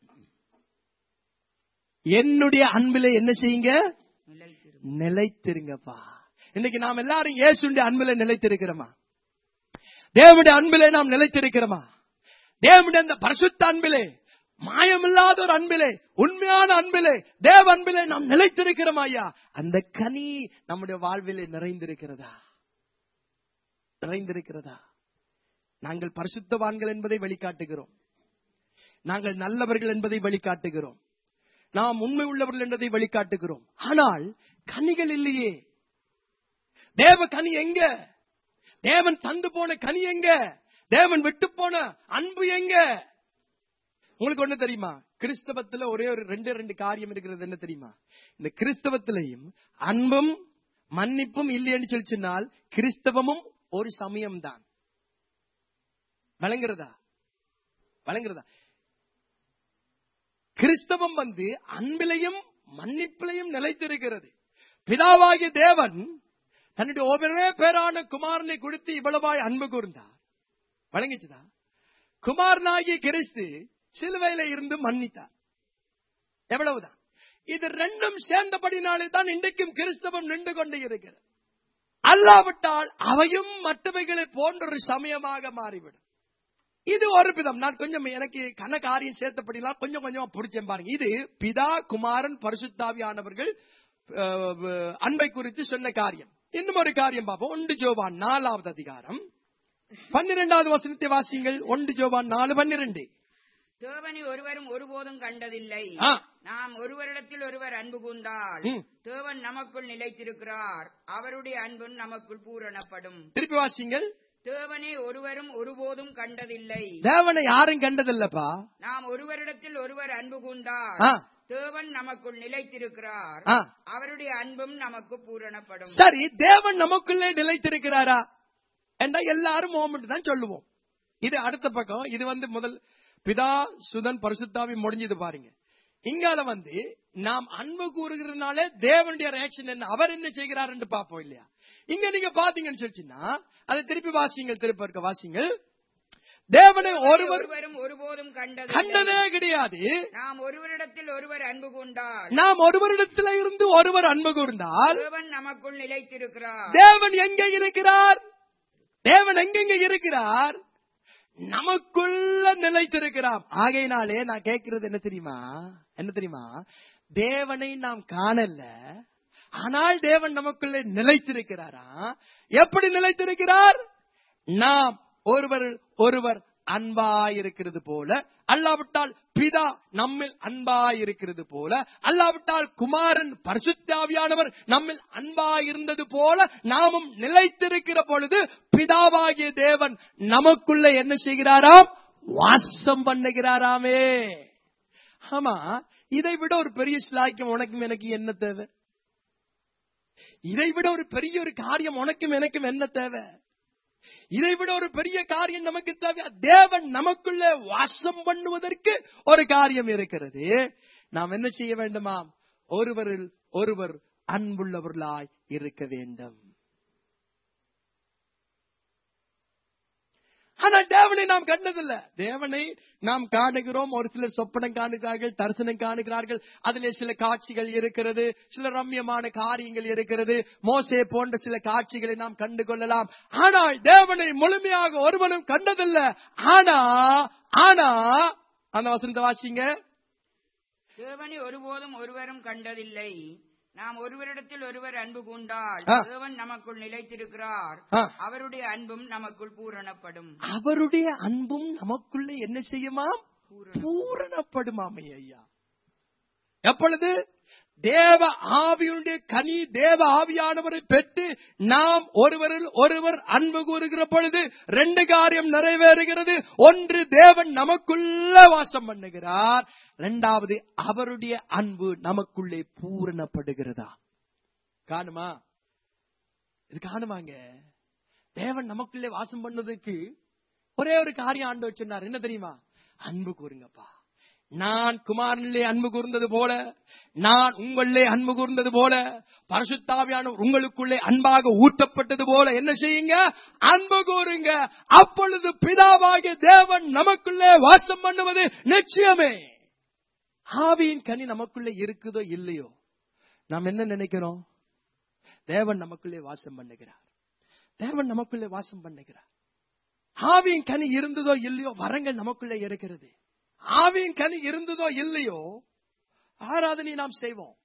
என்னுடைய அன்பில என்ன செய்யுங்க நிலைத்திருங்கள் நிலைத்திருங்கப்பா இன்னைக்கு நாம் எல்லாரும் இயேசுடைய அன்பில நிலைத்திருக்கிறோமா தேவனுடைய அன்பிலே நாம் நிலைத்திருக்கிறோமா தேவனுடைய அந்த பரிசுத்த அன்பிலே மாயமில்லாத ஒரு அன்பிலே உண்மையான அன்பிலே தேவ அன்பிலே நாம் நிலைத்திருக்கிறோமா ஐயா அந்த கனி நம்முடைய வாழ்விலே நிறைந்திருக்கிறதா நிறைந்திருக்கிறதா நாங்கள் பரிசுத்தவான்கள் என்பதை வெளிக்காட்டுகிறோம் நாங்கள் நல்லவர்கள் என்பதை வெளிக்காட்டுகிறோம் நாம் உண்மை உள்ளவர்கள் என்பதை வெளிக்காட்டுகிறோம் ஆனால் கனிகள் இல்லையே தேவ கனி எங்க தேவன் தந்து போன கனி எங்க தேவன் விட்டு போன அன்பு எங்க உங்களுக்கு ஒண்ணு தெரியுமா கிறிஸ்தவத்துல ஒரே ஒரு ரெண்டு ரெண்டு காரியம் இருக்கிறது என்ன தெரியுமா இந்த கிறிஸ்தவத்திலையும் அன்பும் மன்னிப்பும் இல்லைன்னு சொல்லி சொன்னால் கிறிஸ்தவமும் ஒரு சமயம் தான் வழங்குறதா வழங்குறதா கிறிஸ்தவம் வந்து அன்பிலையும் மன்னிப்பிலையும் நிலைத்திருக்கிறது பிதாவாகிய தேவன் தன்னுடைய ஒவ்வொரு பேரான குமாரனை கொடுத்து இவ்வளவாய் அன்பு கூர்ந்தார் வழங்கிச்சுதா குமாரனாகிய கிறிஸ்து சிலுவையில இருந்து மன்னித்தார் எவ்வளவுதான் இது ரெண்டும் சேர்ந்தபடினாலே தான் இன்றைக்கும் கிறிஸ்தவம் நின்று கொண்டு இருக்கிறது அல்லாவிட்டால் அவையும் மற்றவைகளை போன்ற ஒரு சமயமாக மாறிவிடும் இது ஒரு விதம் நான் கொஞ்சம் எனக்கு கன காரியம் சேர்த்தபடிலாம் கொஞ்சம் கொஞ்சமா பிடிச்சேன் பாருங்க இது பிதா குமாரன் பரிசுத்தாவியானவர்கள் அஹ், அன்பை குறித்து சொன்ன காரியம் இன்னும் ஒரு காரியம் பார்ப்போம் ஒன்று ஜோவான் நாலாவது அதிகாரம் பன்னிரெண்டாவது வசனத்தை வாசியுங்கள் ஒன்று ஜோவான் நாலு பன்னிரெண்டு தேவனை ஒருவரும் ஒருபோதும் கண்டதில்லை ஆ. நாம் ஒருவரிடத்தில் ஒருவர் அன்பு கூர்ந்தால் ம். தேவன் நமக்குள் நிலைத்திருக்கிறார் அவருடைய அன்பும் நமக்குள் பூரணப்படும் திருப்பி வாசிங்கள் தேவனை ஒருவரும் ஒருபோதும் கண்டதில்லை தேவனை யாரும் கண்டதில்லப்பா நாம் ஒருவரிடத்தில் ஒருவர் அன்பு கூர்ந்தால் ஆ. தேவன் நமக்குள் நிலைத்திருக்கிறார் ஆ. அவருடைய அன்பும் நமக்கு பூரணப்படும் சரி தேவன் நமக்குள்ளே நிலைத்திருக்கிறாரா என்றா எல்லாரும் மோமெண்ட் தான் சொல்லுவோம் இது அடுத்த பக்கம் இது வந்து முதல் பிதா சுதன் பரிசுத்தாவி முடிஞ்சது பாருங்க இங்கால வந்து நாம் அன்பு கூறுகிறதுனாலே தேவனுடைய ரியாக்ஷன் என்ன அவர் என்ன செய்கிறார் என்று பார்ப்போம் இல்லையா இங்க நீங்க பாத்தீங்கன்னு சொல்லிச்சுன்னா அதை திருப்பி வாசிங்கள் திருப்ப இருக்க வாசிங்கள் தேவனை ஒருவர் ஒருவரும் ஒருபோதும் கண்டது கண்டதே கிடையாது நாம் ஒருவரிடத்தில் ஒருவர் அன்பு கொண்டால் நாம் ஒருவரிடத்துல இருந்து ஒருவர் அன்பு கூர்ந்தால் தேவன் நமக்குள் நிலைத்திருக்கிறார் தேவன் எங்கே இருக்கிறார் தேவன் எங்கெங்க இருக்கிறார் நமக்குள்ள நிலைத்திருக்கிறார் ஆகையினாலே நான் கேட்கிறது என்ன தெரியுமா என்ன தெரியுமா தேவனை நாம் காணல ஆனால் தேவன் நமக்குள்ளே நிலைத்திருக்கிறாரா எப்படி நிலைத்திருக்கிறார் நாம் ஒருவர் ஒருவர் அன்பாயிருக்கிறது போல அல்லாவிட்டால் பிதா நம்மில் அன்பாயிருக்கிறது போல அல்லாவிட்டால் குமாரன் பரிசுத்தாவியானவர் நம்மில் அன்பாயிருந்தது போல நாமும் நிலைத்திருக்கிற பொழுது பிதாவாகிய தேவன் நமக்குள்ள என்ன செய்கிறாராம் வாசம் பண்ணுகிறாராமே ஆமா இதை விட ஒரு பெரிய சிலாக்கியம் உனக்கும் எனக்கு என்ன தேவை இதை விட ஒரு பெரிய ஒரு காரியம் உனக்கும் எனக்கும் என்ன தேவை இதை விட ஒரு பெரிய காரியம் நமக்கு தேவை தேவன் நமக்குள்ளே வாசம் பண்ணுவதற்கு ஒரு காரியம் இருக்கிறது நாம் என்ன செய்ய வேண்டுமாம் ஒருவரில் ஒருவர் அன்புள்ளவர்களாய் இருக்க வேண்டும் ஆனால் தேவனை நாம் கண்டதில்ல தேவனை நாம் காணுகிறோம் ஒரு சிலர் சொப்பனம் காணுகிறார்கள் தரிசனம் காணுகிறார்கள் அதிலே சில காட்சிகள் இருக்கிறது சில ரம்யமான காரியங்கள் இருக்கிறது மோசே போன்ற சில காட்சிகளை நாம் கண்டு கொள்ளலாம் ஆனால் தேவனை முழுமையாக ஒருவனும் கண்டதில்ல ஆனா ஆனா அந்த வசனத்தை வாசிங்க தேவனை ஒருபோதும் ஒருவரும் கண்டதில்லை நாம் ஒருவரிடத்தில் ஒருவர் அன்பு கொண்டால் ஆ. தேவன் நமக்குள் நிலைத்திருக்கிறார் ஆ. அவருடைய அன்பும் நமக்குள் பூரணப்படும் அவருடைய அன்பும் நமக்குள்ளே என்ன செய்யுமாம் பூரணம். பூரணப்படுமாமே ஐயா எப்பொழுது தேவ ஆவியுடைய கனி தேவ ஆவியானவரை பெற்று நாம் ஒருவரில் ஒருவர் அன்பு கூறுகிற பொழுது ரெண்டு காரியம் நிறைவேறுகிறது ஒன்று தேவன் நமக்குள்ள வாசம் பண்ணுகிறார் இரண்டாவது அவருடைய அன்பு நமக்குள்ளே பூரணப்படுகிறதா காணுமா இது காணுமாங்க தேவன் நமக்குள்ளே வாசம் பண்ணதுக்கு ஒரே ஒரு காரியம் ஆண்டு சொன்னார் என்ன தெரியுமா அன்பு கூறுங்கப்பா நான் குமாரனிலே அன்பு கூர்ந்தது போல நான் உங்களிலே அன்பு கூர்ந்தது போல பரிசுத்தாவியான உங்களுக்குள்ளே அன்பாக ஊட்டப்பட்டது போல என்ன செய்யுங்க அன்பு கூறுங்க அப்பொழுது பிதாவாகிய தேவன் நமக்குள்ளே வாசம் பண்ணுவது நிச்சயமே ஆவியின் கனி நமக்குள்ளே இருக்குதோ இல்லையோ நாம் என்ன நினைக்கிறோம் தேவன் நமக்குள்ளே வாசம் பண்ணுகிறார் தேவன் நமக்குள்ளே வாசம் பண்ணுகிறார் ஆவியின் கனி இருந்ததோ இல்லையோ வரங்கள் நமக்குள்ளே இருக்கிறது ஆவியின் கனி இருந்ததோ இல்லையோ ஆராதனை நாம் செய்வோம்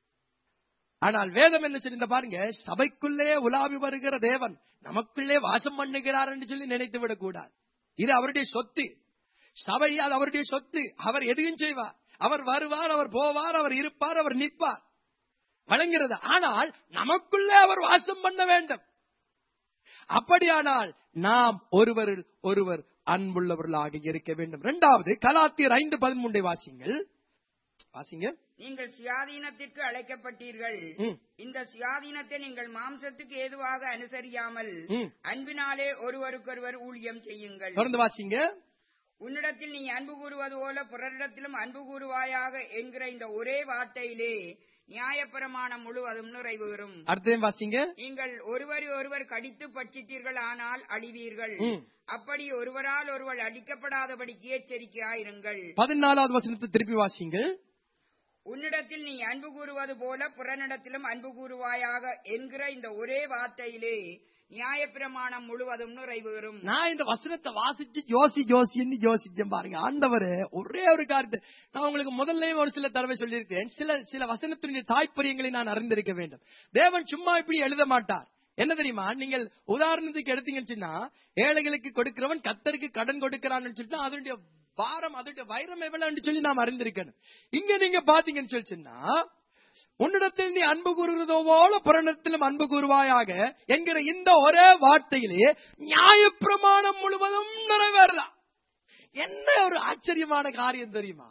ஆனால் வேதம் என்ன சொல்லி பாருங்க சபைக்குள்ளே உலாவி வருகிற தேவன் நமக்குள்ளே வாசம் பண்ணுகிறார் என்று சொல்லி நினைத்து விடக்கூடாது இது அவருடைய சொத்து சபை அது அவருடைய சொத்து அவர் எதையும் செய்வார் அவர் வருவார் அவர் போவார் அவர் இருப்பார் அவர் நிற்பார் வழங்குகிறது ஆனால் நமக்குள்ளே அவர் வாசம் பண்ண வேண்டும் அப்படியானால் நாம் ஒருவரில் ஒருவர் அன்புள்ளவர்களாக இருக்க வேண்டும் இரண்டாவது கலாத்தியர் ஐந்து பதிமூன்றை வாசிங்கள் வாசிங்க நீங்கள் சுயாதீனத்திற்கு அழைக்கப்பட்டீர்கள் ம், இந்த சுயாதீனத்தை நீங்கள் மாம்சத்துக்கு ஏதுவாக அனுசரியாமல் ம். அன்பினாலே ஒருவருக்கொருவர் ஊழியம் செய்யுங்கள் தொடர்ந்து வாசிங்க உன்னிடத்தில் நீ அன்பு கூறுவது போல பிறரிடத்திலும் அன்பு கூறுவாயாக என்கிற இந்த ஒரே வார்த்தையிலே நியாயப்பிரமாணம் முழுவதும் நிறைவேறும் அடுத்ததையும் வாசிங்க நீங்கள் ஒருவரை ஒருவர் கடித்து பட்சித்தீர்கள் ஆனால் அழிவீர்கள் ம். அப்படி ஒருவரால் ஒருவர் அடிக்கப்படாதபடிக்கு எச்சரிக்கையாயிருங்கள் பதினாலாவது வசனத்தை திருப்பி வாசிங்கள் உன்னிடத்தில் நீ அன்பு கூறுவது போல புறனிடத்திலும் அன்பு கூறுவாயாக என்கிற இந்த ஒரே வார்த்தையிலே நியாயப்பிரமாணம் முழுவதும் நிறைவேறும் நான் இந்த வசனத்தை வாசிச்சு ஜோசி ஜோசின்னு யோசிச்சேன் பாருங்க ஆண்டவர் ஒரே ஒரு காரியத்தை நான் உங்களுக்கு முதல்லயும் ஒரு சில தடவை சொல்லியிருக்கேன் சில சில வசனத்தினுடைய தாய்ப்பரியங்களை நான் அறிந்திருக்க வேண்டும் தேவன் சும்மா இப்படி எழுத மாட்டார் என்ன தெரியுமா நீங்கள் உதாரணத்துக்கு எடுத்தீங்கன்னு சொன்னா ஏழைகளுக்கு கொடுக்கிறவன் கத்தருக்கு கடன் கொடுக்கிறான்னு சொல்லிட்டு அதனுடைய பாரம் அதனுடைய வைரம் எவ்வளவு சொல்லி நாம் அறிந்திருக்கணும் இங்க நீங்க பாத்தீங்கன்னு சொல்லி சொன்னா உன்னிடத்தில் நீ அன்பு கூறுகிறதோ போல புறணத்திலும் அன்பு கூறுவாயாக என்கிற இந்த ஒரே வார்த்தையிலே நியாயப்பிரமாணம் முழுவதும் நிறைவேறலாம் என்ன ஒரு ஆச்சரியமான காரியம் தெரியுமா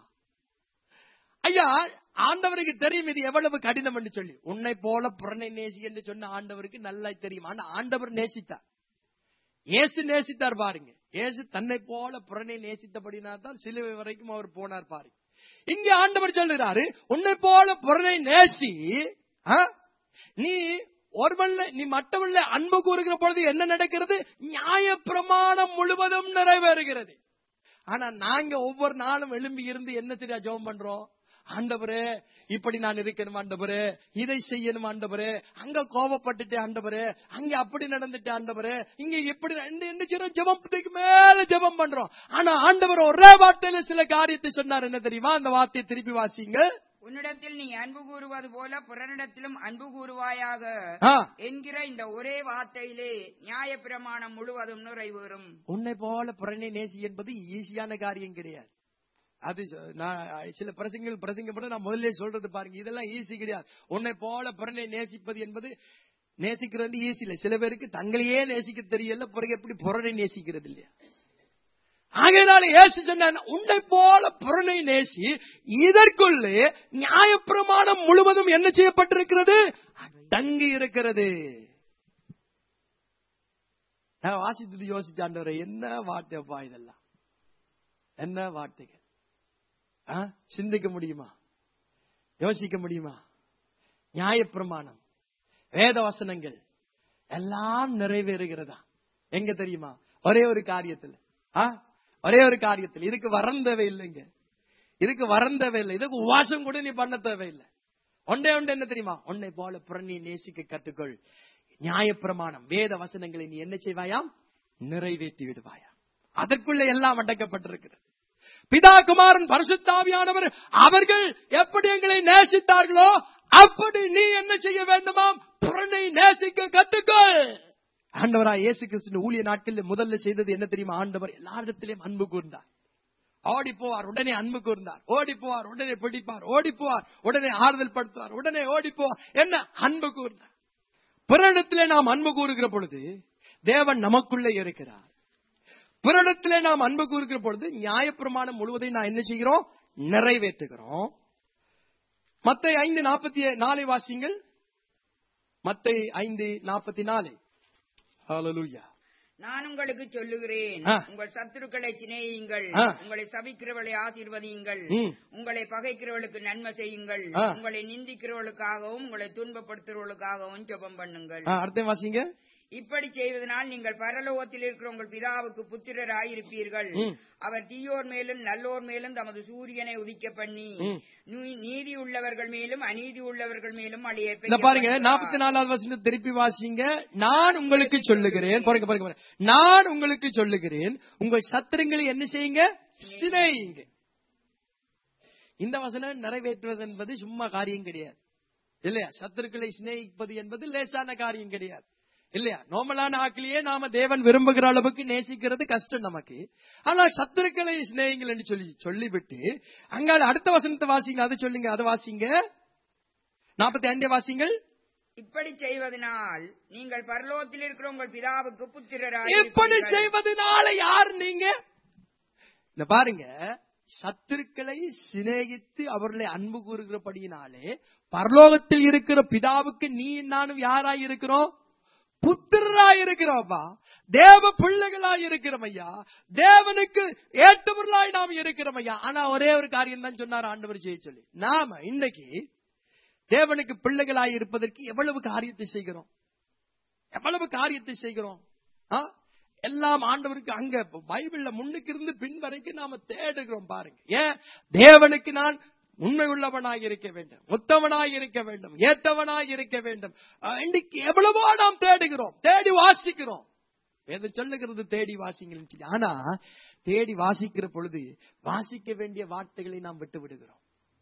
ஐயா ஆண்டவருக்கு தெரியும் இது எவ்வளவு கடினம் என்று சொல்லி உன்னை போல புறனை நேசி என்று சொன்ன ஆண்டவருக்கு நல்லா தெரியும் ஆனா ஆண்டவர் நேசித்தார் இயேசு நேசித்தார் பாருங்க இயேசு தன்னை போல புறனை நேசித்தபடினா தான் சிலுவை வரைக்கும் அவர் போனார் பாருங்க இங்க ஆண்டவர் சொல்லுறாரு உன்னை போல புறனை நேசி ஆ? நீ ஒருவன்ல நீ மற்றவன்ல அன்பு கூறுகிற பொழுது என்ன நடக்கிறது நியாய பிரமாணம் முழுவதும் நிறைவேறுகிறது ஆனா நாங்க ஒவ்வொரு நாளும் எழும்பி இருந்து என்ன தெரியா ஜெபம் பண்றோம் ஆண்டவரே இப்படி நான் இருக்கணும் ஆண்டவரே இதை செய்யணும் ஆண்டவரே அங்க கோபப்பட்டுட்டே ஆண்டவரே அங்க அப்படி நடந்துட்டு ஆண்டவரே இங்க எப்படி என்ன என்ன செய்யறோம் ஜெபத்துக்கு மேல ஜெபம் பண்றோம் ஆனா ஆண்டவர் ஒரே வார்த்தையில சில காரியத்தை சொன்னார் என்ன தெரியுமா அந்த வார்த்தையை திருப்பி வாசிங்க உன்னிடத்தில் நீ அன்பு கூறுவது போல புறனிடத்திலும் அன்பு கூறுவாயாக ஆ, என்கிற இந்த ஒரே வார்த்தையிலே நியாயப்பிரமாணம் முழுவதும் நிறைவேறும் உன்னை போல புறணை நேசி என்பது ஈஸியான காரியம் கிடையாது அது சொ- நான் சில பிரசங்கள் பிரசங்கப்பட நான் முதல்ல சொல்றது பாருங்க இதெல்லாம் ஈஸி கிடையாது உன்னை போல புறனை நேசிப்பது என்பது நேசிக்கிறது ஈஸி இல்லை சில பேருக்கு தங்களையே நேசிக்க தெரியல பிறகு எப்படி புறனை நேசிக்கிறது இல்லையா ஆகையினால இயேசு சொன்னார் உன்னை போல புறனை நேசி இதற்குள்ளே நியாயப்பிரமாணம் முழுவதும் என்ன செய்யப்பட்டிருக்கிறது தங்கி இருக்கிறது நான் வாசித்துட்டு யோசிச்சாண்டவரை என்ன வார்த்தைப்பா இதெல்லாம் என்ன வார்த்தைகள் ஆ? சிந்திக்க முடியுமா யோசிக்க முடியுமா நியாயப்பிரமாணம் வேத வசனங்கள் எல்லாம் நிறைவேறுகிறதா எங்க தெரியுமா ஒரே ஒரு காரியத்துல ஆ? ஒரே ஒரு காரியத்தில் இதுக்கு வரம் தேவையில்லைங்க இதுக்கு வரம் தேவையில்லை இதுக்கு உவாசம் கூட நீ பண்ண தேவையில்லை ஒன்றே ஒன்று என்ன தெரியுமா உன்னை போல புறணி நேசிக்க கற்றுக்கொள் நியாயப்பிரமாணம் வேத வசனங்களை நீ என்ன செய்வாயாம் நிறைவேற்றி விடுவாயாம் அதற்குள்ள எல்லாம் அடக்கப்பட்டிருக்கிறது பிதா குமாரன் பரிசுத்தாவியானவர் அவர்கள் எப்படி எங்களை நேசித்தார்களோ அப்படி நீ என்ன செய்ய வேண்டுமாம் புறனை நேசிக்க கற்றுக்கொள் ஆண்டவராய் இயேசு கிறிஸ்து ஊழிய நாட்களில் முதல்ல செய்தது என்ன தெரியுமா ஆண்டவர் எல்லாரிடத்திலும் அன்பு கூர்ந்தார் ஓடி போவார் உடனே அன்பு கூர்ந்தார் ஓடி போவார் உடனே பிடிப்பார் ஓடி போவார் உடனே ஆறுதல் படுத்துவார் உடனே ஓடி போவார் என்ன அன்பு கூர்ந்தார் பிறனிடத்திலே நாம் அன்பு கூறுகிற பொழுது தேவன் நமக்குள்ளே இருக்கிறார் பிறனிடத்திலே நாம் அன்பு கூறுகிற பொழுது நியாயப்பிரமாணம் முழுவதையும் நான் என்ன செய்கிறோம் நிறைவேற்றுகிறோம் மத்தை ஐந்து நாற்பத்தி நாலை வாசிங்கள் மத்தை ஐந்து நாற்பத்தி நாலு ஹalleluya நான் உங்களுக்கு சொல்லுகிறேன் ஆ. உங்கள் சத்துருக்களை சிநேகியுங்கள் ஆ. உங்களை சபிக்கிறவளை ஆசீர்வதியுங்கள் ம். உங்களை பகைக்கிறவளுக்கு நன்மை செய்யுங்கள் ஆ. உங்களை நிந்திக்கிறவளுக்காகவும் உங்களை துன்பப்படுத்துறவளுக்காகவும் ஜெபம் பண்ணுங்கள் ஆ, அடுத்த வாசிங்க இப்படி செய்வதனால் நீங்கள் பரலோகத்தில் இருக்கிற உங்கள் பிதாவுக்கு புத்திரராயிருப்பீர்கள் ம். அவர் தீயோர் மேலும் நல்லோர் மேலும் தமது சூரியனை உதிக்க பண்ணி ம். நீ- நீதி உள்ளவர்கள் மேலும் அநீதி உள்ளவர்கள் மேலும் அழிய இந்த பாருங்க நாற்பத்தி நாலாவது வசனத்தை திருப்பி வாசிங்க நான் உங்களுக்கு சொல்லுகிறேன் பாருங்க பாருங்க பாருங்க. நான் உங்களுக்கு சொல்லுகிறேன் உங்கள் சத்துருங்களை என்ன செய்யுங்க சிநேகிங்க இந்த வசனம் நிறைவேற்றுவது என்பது சும்மா காரியம் கிடையாது இல்லையா சத்துருக்களை சிநேகிப்பது என்பது லேசான காரியம் கிடையாது இல்லையா நோமலான ஆக்கிலேயே நாம தேவன் விரும்புகிற அளவுக்கு நேசிக்கிறது கஷ்டம் நமக்கு ஆனா சத்துருக்களை சிநேகிங்கள் என்று சொல்லி சொல்லிவிட்டு அங்கால அடுத்த வசனத்தை வாசிங்க அதை சொல்லுங்க அதை வாசிங்க நாற்பத்தி ஐந்தே வாசிங்கள் இப்படி செய்வதனால் நீங்கள் பரலோகத்தில் இருக்கிற உங்கள் பிதாவுக்கு எப்படி புத்திரராயிருப்பீர்கள் செய்வதனால யார் நீங்க இந்த பாருங்க சத்துருக்களை சிநேகித்து அவர்களை அன்பு கூறுகிறபடியினாலே பரலோகத்தில் இருக்கிற பிதாவுக்கு நீ நானும் யாராய் இருக்கிறோம் புத்திரராய் இருக்கிறோம்ப்பா தேவ பிள்ளைகளாய் இருக்கிறோம் ஐயா தேவனுக்கு ஏற்றவர்களாய் நாம் இருக்கிறோம் ஐயா ஆனா ஒரே ஒரு காரியம் தான் சொன்னார் ஆண்டவர் செய்ய சொல்லி நாம இன்னைக்கு தேவனுக்கு பிள்ளைகளாய் இருப்பதற்கு எவ்வளவு காரியத்தை செய்கிறோம் எவ்வளவு காரியத்தை செய்கிறோம் ஆ? எல்லாம் ஆண்டவருக்கு அங்க பைபிள்ல முன்னுக்கு இருந்து பின் வரைக்கும் நாம தேடுகிறோம் பாருங்க ஏன் தேவனுக்கு நான் உண்மை உள்ளவனாய் இருக்க வேண்டும் உத்தவனாய் இருக்க வேண்டும் ஏத்தவனாய் இருக்க வேண்டும் அஹ், இன்னைக்கு எவ்வளவோ நாம் தேடுகிறோம் தேடி வாசிக்கிறோம் எது சொல்லுகிறது தேடி வாசிங்கள் சொல்லி. ஆனா தேடி வாசிக்கிற பொழுது வாசிக்க வேண்டிய வார்த்தைகளை நாம் விட்டு விடுகிறோம்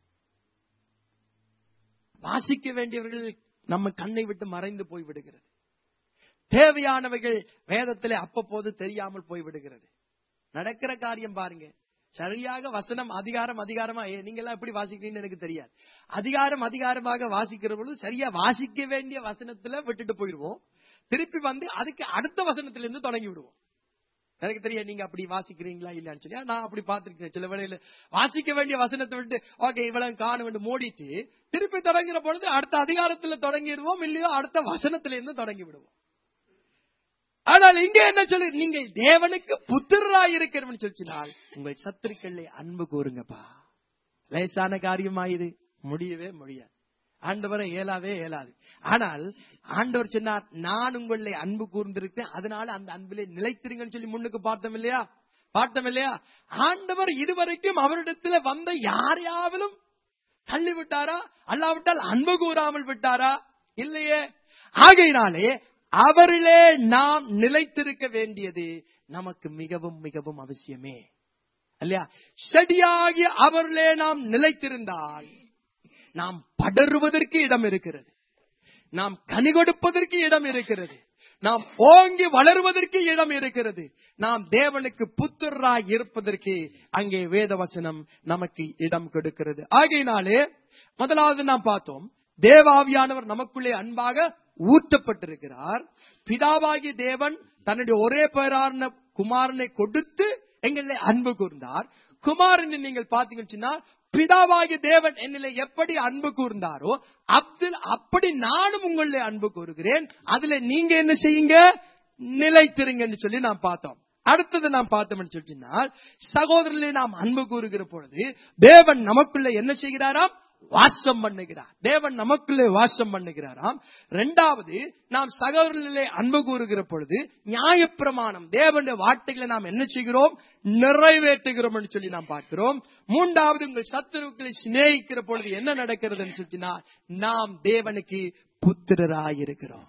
வாசிக்க வேண்டியவர்கள் நம்ம கண்ணை விட்டு மறைந்து போய் விடுகிறது தேவையானவைகள் வேதத்திலே அப்பப்போது தெரியாமல் போய் விடுகிறது நடக்கிற காரியம் பாருங்க சரியாக வசனம் அதிகாரம் அதிகாரமா ஏ, நீங்க எல்லாம் எப்படி வாசிக்கிறீங்கன்னு எனக்கு தெரியாது அதிகாரம் அதிகாரமாக வாசிக்கிற பொழுது சரியா வாசிக்க வேண்டிய வசனத்துல விட்டுட்டு போயிடுவோம் திருப்பி வந்து அதுக்கு அடுத்த வசனத்துல இருந்து தொடங்கி விடுவோம் எனக்கு தெரியும் நீங்க அப்படி வாசிக்கிறீங்களா இல்லையான்னு சொல்லி நான் அப்படி பார்த்திருக்கேன் சில வேளையில வாசிக்க வேண்டிய வசனத்தை விட்டு ஓகே இவ்வளவு காண வேண்டும் மூடிட்டு திருப்பி தொடங்குற பொழுது அடுத்த அதிகாரத்துல தொடங்கிடுவோம் இல்லையோ அடுத்த வசனத்துல இருந்து தொடங்கி விடுவோம் ஆனால் இங்க என்ன சொல்லி நீங்க தேவனுக்கு புத்திரராய் இருக்கிறவன் சொல்லினால் உங்கள் சத்துருக்களை அன்பு கூறுங்கப்பா லேசான காரியமா இது முடியவே முடியாது ஆண்டவரை இயலாவே இயலாது ஆனால் ஆண்டவர் சொன்னார் நான் உங்களை அன்பு கூர்ந்திருக்கேன் அதனால அந்த அன்பிலே நிலைத்திருங்கன்னு சொல்லி முன்னுக்கு பார்த்தோம் இல்லையா பார்த்தோம் இல்லையா ஆண்டவர் இதுவரைக்கும் அவரிடத்துல வந்த யாரையாவிலும் தள்ளி விட்டாரா அல்லாவிட்டால் அன்பு கூறாமல் விட்டாரா இல்லையே ஆகையினாலே அவரிலே நாம் நிலைத்திருக்க வேண்டியது நமக்கு மிகவும் மிகவும் அவசியமே இல்லையா செடியாகி அவரிலே நாம் நிலைத்திருந்தால் நாம் படருவதற்கு இடம் இருக்கிறது நாம் கனி கொடுப்பதற்கு இடம் இருக்கிறது நாம் ஓங்கி வளருவதற்கு இடம் இருக்கிறது நாம் தேவனுக்கு புத்திரராய் இருப்பதற்கு அங்கே வேத வசனம் நமக்கு இடம் கொடுக்கிறது ஆகையினாலே முதலாவது நாம் பார்த்தோம் தேவாவியானவர் நமக்குள்ளே அன்பாக ஊற்றப்பட்டிருக்கிறார் பிதாவாகிய தேவன் தன்னுடைய ஒரே பேரான குமாரனை கொடுத்து எங்களை அன்பு கூர்ந்தார் குமாரனை நீங்கள் பாத்தீங்கன்னு சொன்னா பிதாவாகிய தேவன் என்னிலே எப்படி அன்பு கூர்ந்தாரோ அப்துல் அப்படி நானும் உங்களிலே அன்பு கூறுகிறேன் அதுல நீங்க என்ன செய்யுங்க நிலைத்திருங்கன்னு சொல்லி நாம் பார்த்தோம் அடுத்தது நாம் பார்த்தோம்னு சொல்லினால் சகோதரர்களே நாம் அன்பு கூறுகிற பொழுது தேவன் நமக்குள்ள என்ன செய்கிறாராம் வாசம் பண்ணுகிறார் தேவன் நமக்குள்ளே வாசம் பண்ணுகிறாராம் இரண்டாவது நாம் சகோதரர்களே அன்பு கூறுகிற பொழுது நியாயப்பிரமாணம் தேவனுடைய வார்த்தைகளை நாம் என்ன செய்கிறோம் நிறைவேற்றுகிறோம் என்று சொல்லி நாம் பார்க்கிறோம் மூன்றாவது உங்கள் சத்துருக்களை சிநேகிக்கிற பொழுது என்ன நடக்கிறதுன்னு சொல்லினா நாம் தேவனுக்கு புத்திரராயிருக்கிறோம்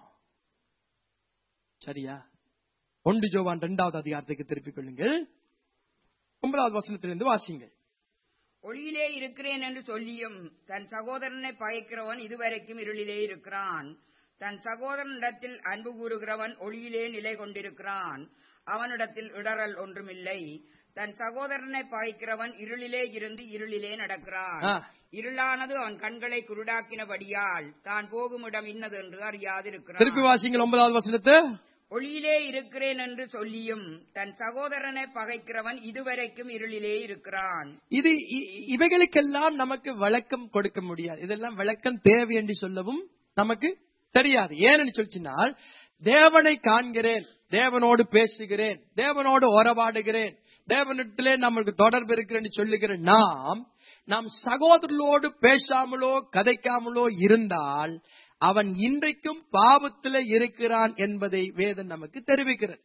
சரியா ஒன்று ஜோவான் இரண்டாவது அதிகாரத்துக்கு திருப்பிக் கொள்ளுங்கள் ஒன்பதாவது வசனத்திலிருந்து வாசிங்கள் ஒளியிலே இருக்கிறேன் என்று சொல்லியும் தன் சகோதரனை பகைக்கிறவன் இதுவரைக்கும் இருளிலே இருக்கிறான் தன் சகோதரனிடத்தில் அன்பு கூறுகிறவன் ஒளியிலே நிலை கொண்டிருக்கிறான் அவனிடத்தில் இடறல் ஒன்றுமில்லை தன் சகோதரனை பகைக்கிறவன் இருளிலே இருந்து இருளிலே நடக்கிறான் ஆ. இருளானது அவன் கண்களை குருடாக்கினபடியால் தான் போகும் இடம் இன்னது என்று திருப்பி அறியாதிருக்கிறான் வாசிங்கள் ஒன்பதாவது வசனத்தை ஒளியிலே இருக்கிறேன் என்று சொல்லியும் தன் சகோதரனை பகைக்கிறவன் இதுவரைக்கும் இருளிலே இருக்கிறான் இது இ- இவைகளுக்கெல்லாம் நமக்கு விளக்கம் கொடுக்க முடியாது இதெல்லாம் விளக்கம் தேவை என்று சொல்லவும் நமக்கு தெரியாது ஏன்னு சொல்லினால் தேவனை காண்கிறேன் தேவனோடு பேசுகிறேன் தேவனோடு உறவாடுகிறேன் தேவனிடத்திலே நமக்கு தொடர்பு இருக்கிறேன்னு சொல்லுகிற நாம் நாம் சகோதரர்களோடு பேசாமலோ கதைக்காமலோ இருந்தால் அவன் இன்றைக்கும் பாவத்திலே இருக்கிறான் என்பதை வேதம் நமக்கு தெரிவிக்கிறது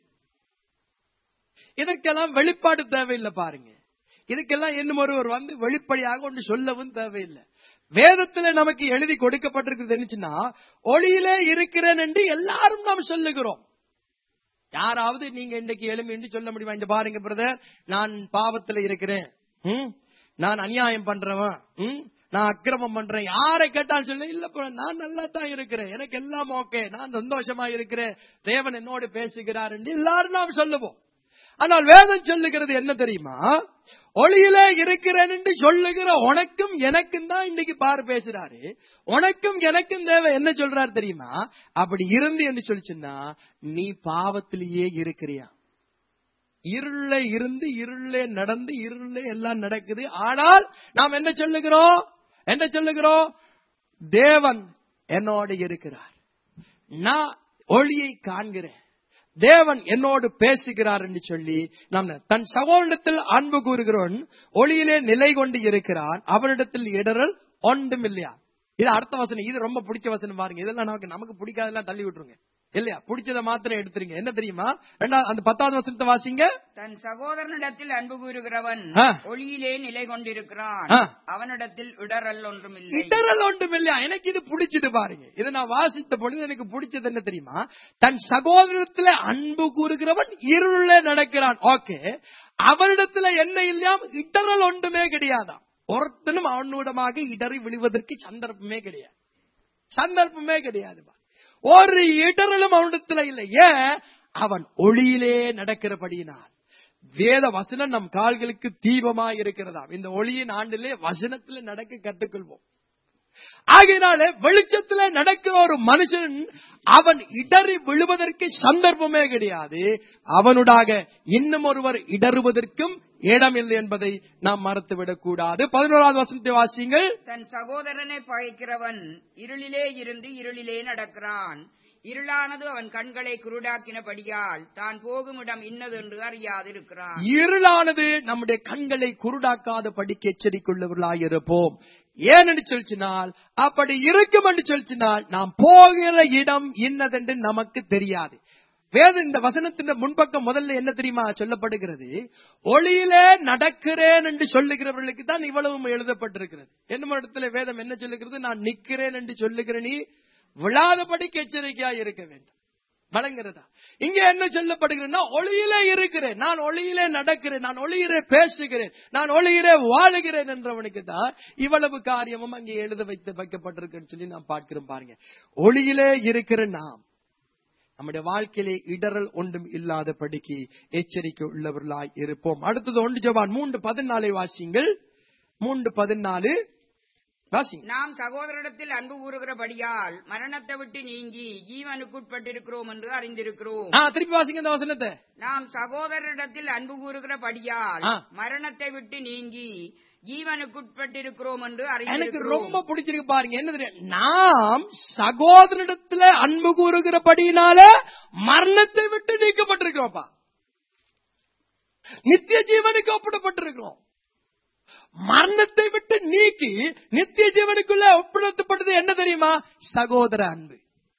இதற்கெல்லாம் வெளிப்பாடு தேவையில்லை பாருங்க இதுக்கெல்லாம் இன்னும் ஒருவர் வந்து வெளிப்படையாக ஒன்று சொல்லவும் தேவையில்லை வேதத்துல நமக்கு எழுதி கொடுக்கப்பட்டிருக்கிறது என்னச்சுன்னா ஒளியிலே இருக்கிறேன் என்று எல்லாரும் நாம் சொல்லுகிறோம் யாராவது நீங்க இன்றைக்கு எழுமி என்று சொல்ல முடியுமா இந்த பாருங்க பிரதர் நான் பாவத்துல இருக்கிறேன் ம்? நான் அநியாயம் பண்றவன் ம்? நான் அக்கிரமம் பண்றேன் யாரை கேட்டாலும் சொல்ல இல்ல bro, நான் நல்லா தான் இருக்கிறேன் எனக்கு எல்லாம் ஓகே நான் சந்தோஷமா இருக்கிறேன் தேவன் என்னோடு பேசுகிறார் என்று எல்லாரும் நாம் சொல்லுவோம் ஆனால் வேதம் சொல்லுகிறது என்ன தெரியுமா ஒளியிலே இருக்கிறேன் என்று சொல்லுகிற உனக்கும் எனக்கும் தான் இன்னைக்கு பாரு பேசுறாரு உனக்கும் எனக்கும் தேவை என்ன சொல்றாரு தெரியுமா அப்படி இருந்து என்று சொல்லிச்சுன்னா நீ பாவத்திலேயே இருக்கிறியா இருள இருந்து இருளே நடந்து இருளே எல்லாம் நடக்குது ஆனால் நாம் என்ன சொல்லுகிறோம் என்ன சொல்லுகிறோம் தேவன் என்னோடு இருக்கிறார் நான் ஒளியை காண்கிறேன் தேவன் என்னோடு பேசுகிறார் என்று சொல்லி நாம் தன் சகோதரத்தில் அன்பு கூறுகிறவன் ஒளியிலே நிலை கொண்டு இருக்கிறான் அவனிடத்தில் இடரல் ஒன்றும் இல்லையா இது அடுத்த வசனம் இது ரொம்ப பிடிச்ச வசனம் பாருங்க இதெல்லாம் நமக்கு நமக்கு பிடிக்காதெல்லாம் தள்ளி விட்டுருங்க இல்லையா பிடிச்சதை மாத்திரம் எடுத்துருங்க என்ன தெரியுமா ரெண்டாவது அந்த பத்தாவது வசனத்தை வாசிங்க தன் சகோதரனிடத்தில் அன்பு கூறுகிறவன் ஆ. ஒளியிலே நிலை கொண்டிருக்கிறான் ஆ. அவனிடத்தில் இடறல் ஒன்றுமில்லை இடரல் ஒன்றும் இல்லையா எனக்கு இது பிடிச்சது பாருங்க இதை நான் வாசித்த பொழுது எனக்கு பிடிச்சது என்ன தெரியுமா தன் சகோதரத்துல அன்பு கூறுகிறவன் இருளே நடக்கிறான் ஓகே அவனிடத்துல என்ன இல்லையாம் இடரல் ஒன்றுமே கிடையாதாம் ஒருத்தனும் அவனூடமாக இடறி விழுவதற்கு சந்தர்ப்பமே கிடையாது சந்தர்ப்பமே கிடையாது பா. ஒரு இடரலும் அவனிடத்துல இல்லை ஏன் அவன் ஒளியிலே நடக்கிறபடியினால் வேத வசனம் நம் கால்களுக்கு தீபமாய் இருக்கிறதாம் இந்த ஒளியின் ஆண்டிலே வசனத்துல நடக்க கற்றுக்கொள்வோம் ஆகையினாலே வெளிச்சத்துல நடக்கிற ஒரு மனுஷன் அவன் இடறி விழுவதற்கு சந்தர்ப்பமே கிடையாது அவனுடாக இன்னும் ஒருவர் இடறுவதற்கும் இடமில்லை என்பதை நாம் மறந்துவிடக் கூடாது பதினோராவது வசனத்தை வாசியுங்கள் தன் சகோதரனை பகைக்கிறவன் இருளிலே இருந்து இருளிலே நடக்கிறான் இருளானது அவன் கண்களை குருடாக்கினபடியால் தான் போகும் இடம் இன்னதென்று அறியாதிருக்கிறான் இருளானது நம்முடைய கண்களை குருடாக்காத படிக்க எச்சரிக்கையுள்ளவர்களாய் இருப்போம் ஏனென்று சொல்லிச்சினால் அப்படி இருக்கும் என்று சொல்லிச்சினால் நாம் போகிற இடம் இன்னதென்று நமக்கு தெரியாது வேத இந்த வசனத்தின் முன்பக்கம் முதல்ல என்ன தெரியுமா சொல்லப்படுகிறது ஒளியிலே நடக்கிறேன் என்று சொல்லுகிறவர்களுக்கு தான் இவ்வளவும் எழுதப்பட்டிருக்கிறது என்ன இடத்துல வேதம் என்ன சொல்லுகிறது நான் நிக்கிறேன் என்று சொல்லுகிற நீ விழாதபடிக்கு எச்சரிக்கையா இருக்க வேண்டும் வழங்குறதா இங்க என்ன சொல்லப்படுகிறேன்னா ஒளியிலே இருக்கிறேன் நான் ஒளியிலே நடக்கிறேன் நான் ஒளியிலே பேசுகிறேன் நான் ஒளியிலே வாழுகிறேன் என்றவனுக்கு தான் இவ்வளவு காரியமும் அங்கே எழுத வைத்து வைக்கப்பட்டிருக்குன்னு சொல்லி நாம் பார்க்கிறோம் பாருங்க ஒளியிலே இருக்கிற நாம் நம்முடைய வாழ்க்கையிலே இடரல் ஒன்றும் இல்லாதபடிக்கு எச்சரிக்கை உள்ளவர்களாய் இருப்போம் அடுத்தது ஒன்று ஜவான் மூன்று பதினாலை வாசிங்கள் மூன்று பதினாலு வாசிங்க நாம் சகோதரிடத்தில் அன்பு கூறுகிறபடியால் மரணத்தை விட்டு நீங்கி ஜீவனுக்குட்பட்டிருக்கிறோம் என்று அறிந்திருக்கிறோம் ஆ, திருப்பி வாசிங்க இந்த வசனத்தை நாம் சகோதரரிடத்தில் அன்பு கூறுகிறபடியால் ஆ. மரணத்தை விட்டு நீங்கி ஜீவனுக்குட்பட்டிருக்கிறோம் என்று எனக்கு அறிந்திருக்கிறோம் ரொம்ப பிடிச்சிருக்கு பாருங்க என்ன தெரியும் நாம் சகோதரிடத்துல அன்பு கூறுகிறபடியினால மரணத்தை விட்டு நீக்கப்பட்டிருக்கிறோம்ப்பா நித்திய ஜீவனுக்கு ஒப்பிடப்பட்டிருக்கிறோம் மரணத்தை விட்டு நீக்கி நித்திய ஜீவனுக்குள்ள ஒப்பிடப்பட்டது என்ன தெரியுமா சகோதர அன்பு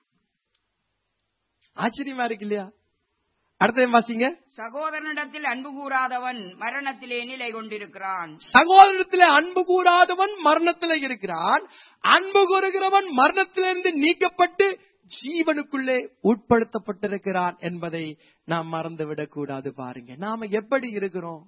ஆச்சரியமா இருக்கு இல்லையா அடுத்த வாசிங்க சகோதரனிடத்தில் அன்பு கூறாதவன் மரணத்திலே நிலை கொண்டிருக்கிறான் சகோதரத்திலே அன்பு கூறாதவன் மரணத்திலே இருக்கிறான் அன்பு கூறுகிறவன் மரணத்திலிருந்து நீக்கப்பட்டு ஜீவனுக்குள்ளே உட்படுத்தப்பட்டிருக்கிறான் என்பதை நாம் மறந்துவிடக் கூடாது பாருங்க நாம எப்படி இருக்கிறோம்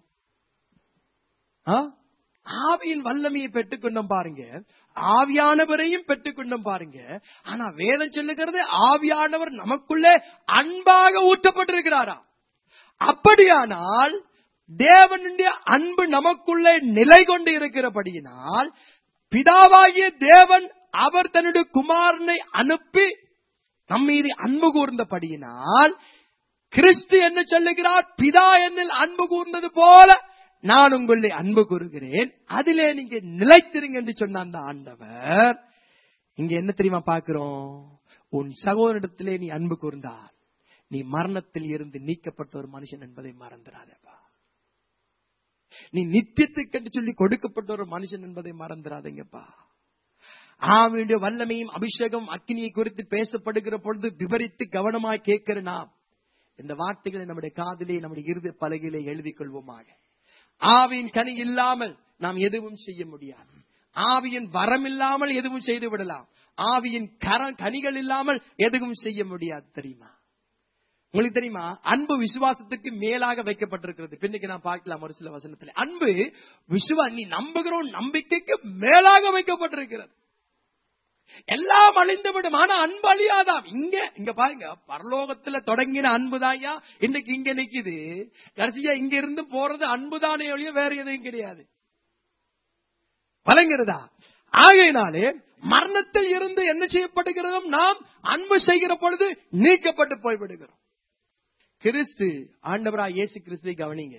ஆ? ஆவியின் வல்லமையை பெற்றுக்கொண்டோம் பாருங்க ஆவியானவரையும் பெற்றுக்கொண்டோம் பாருங்க ஆனா வேதம் சொல்லுகிறது ஆவியானவர் நமக்குள்ளே அன்பாக ஊற்றப்பட்டிருக்கிறாரா அப்படியானால் தேவனுடைய அன்பு நமக்குள்ளே நிலை கொண்டு இருக்கிறபடியினால் பிதாவாகிய தேவன் அவர் தன்னுடைய குமாரனை அனுப்பி நம் மீது அன்பு கூர்ந்தபடியினால் கிறிஸ்து என்ன சொல்லுகிறார் பிதா என்னில் அன்பு கூர்ந்தது போல நான் உங்களை அன்பு கூறுகிறேன் அதிலே நீங்க நிலைத்திருங்க என்று சொன்ன அந்த ஆண்டவர் இங்க என்ன தெரியுமா பார்க்கிறோம் உன் சகோதரிடத்திலே நீ அன்பு கூர்ந்தால் நீ மரணத்தில் இருந்து நீக்கப்பட்ட ஒரு மனுஷன் என்பதை மறந்துடாதேப்பா நீ நித்தியத்துக்கு என்று சொல்லி கொடுக்கப்பட்ட ஒரு மனுஷன் என்பதை மறந்துடாதீங்கப்பா ஆவியுடைய வல்லமையும் அபிஷேகம் அக்கினியை குறித்து பேசப்படுகிற பொழுது விவரித்து கவனமாய் கேட்கிற நாம் இந்த வார்த்தைகளை நம்முடைய காதிலே நம்முடைய இறுதி பலகையிலே எழுதிக் கொள்வோமாக ஆவியின் கனி இல்லாமல் நாம் எதுவும் செய்ய முடியாது ஆவியின் வரம் இல்லாமல் எதுவும் செய்து விடலாம் ஆவியின் கர கனிகள் இல்லாமல் எதுவும் செய்ய முடியாது தெரியுமா உங்களுக்கு தெரியுமா அன்பு விசுவாசத்துக்கு மேலாக வைக்கப்பட்டிருக்கிறது பின்னுக்கு நான் பார்க்கலாம் ஒரு சில வசனத்தில் அன்பு விசுவா நீ நம்புகிறோம் நம்பிக்கைக்கு மேலாக வைக்கப்பட்டிருக்கிறது எல்லாம் அழிந்துவிடும் ஆனா அன்பு அழியாதாம் இங்க இங்க பாருங்க பரலோகத்துல தொடங்கின அன்புதாயா இன்னைக்கு இங்க நிக்குது கடைசியா இங்க இருந்து போறது அன்புதானே ஒழிய வேற எதுவும் கிடையாது வழங்குறதா ஆகையினாலே மரணத்தில் இருந்து என்ன செய்யப்படுகிறதும் நாம் அன்பு செய்கிற பொழுது நீக்கப்பட்டு போய்விடுகிறோம் கிறிஸ்து ஆண்டவரா இயேசு கிறிஸ்துவை கவனிங்க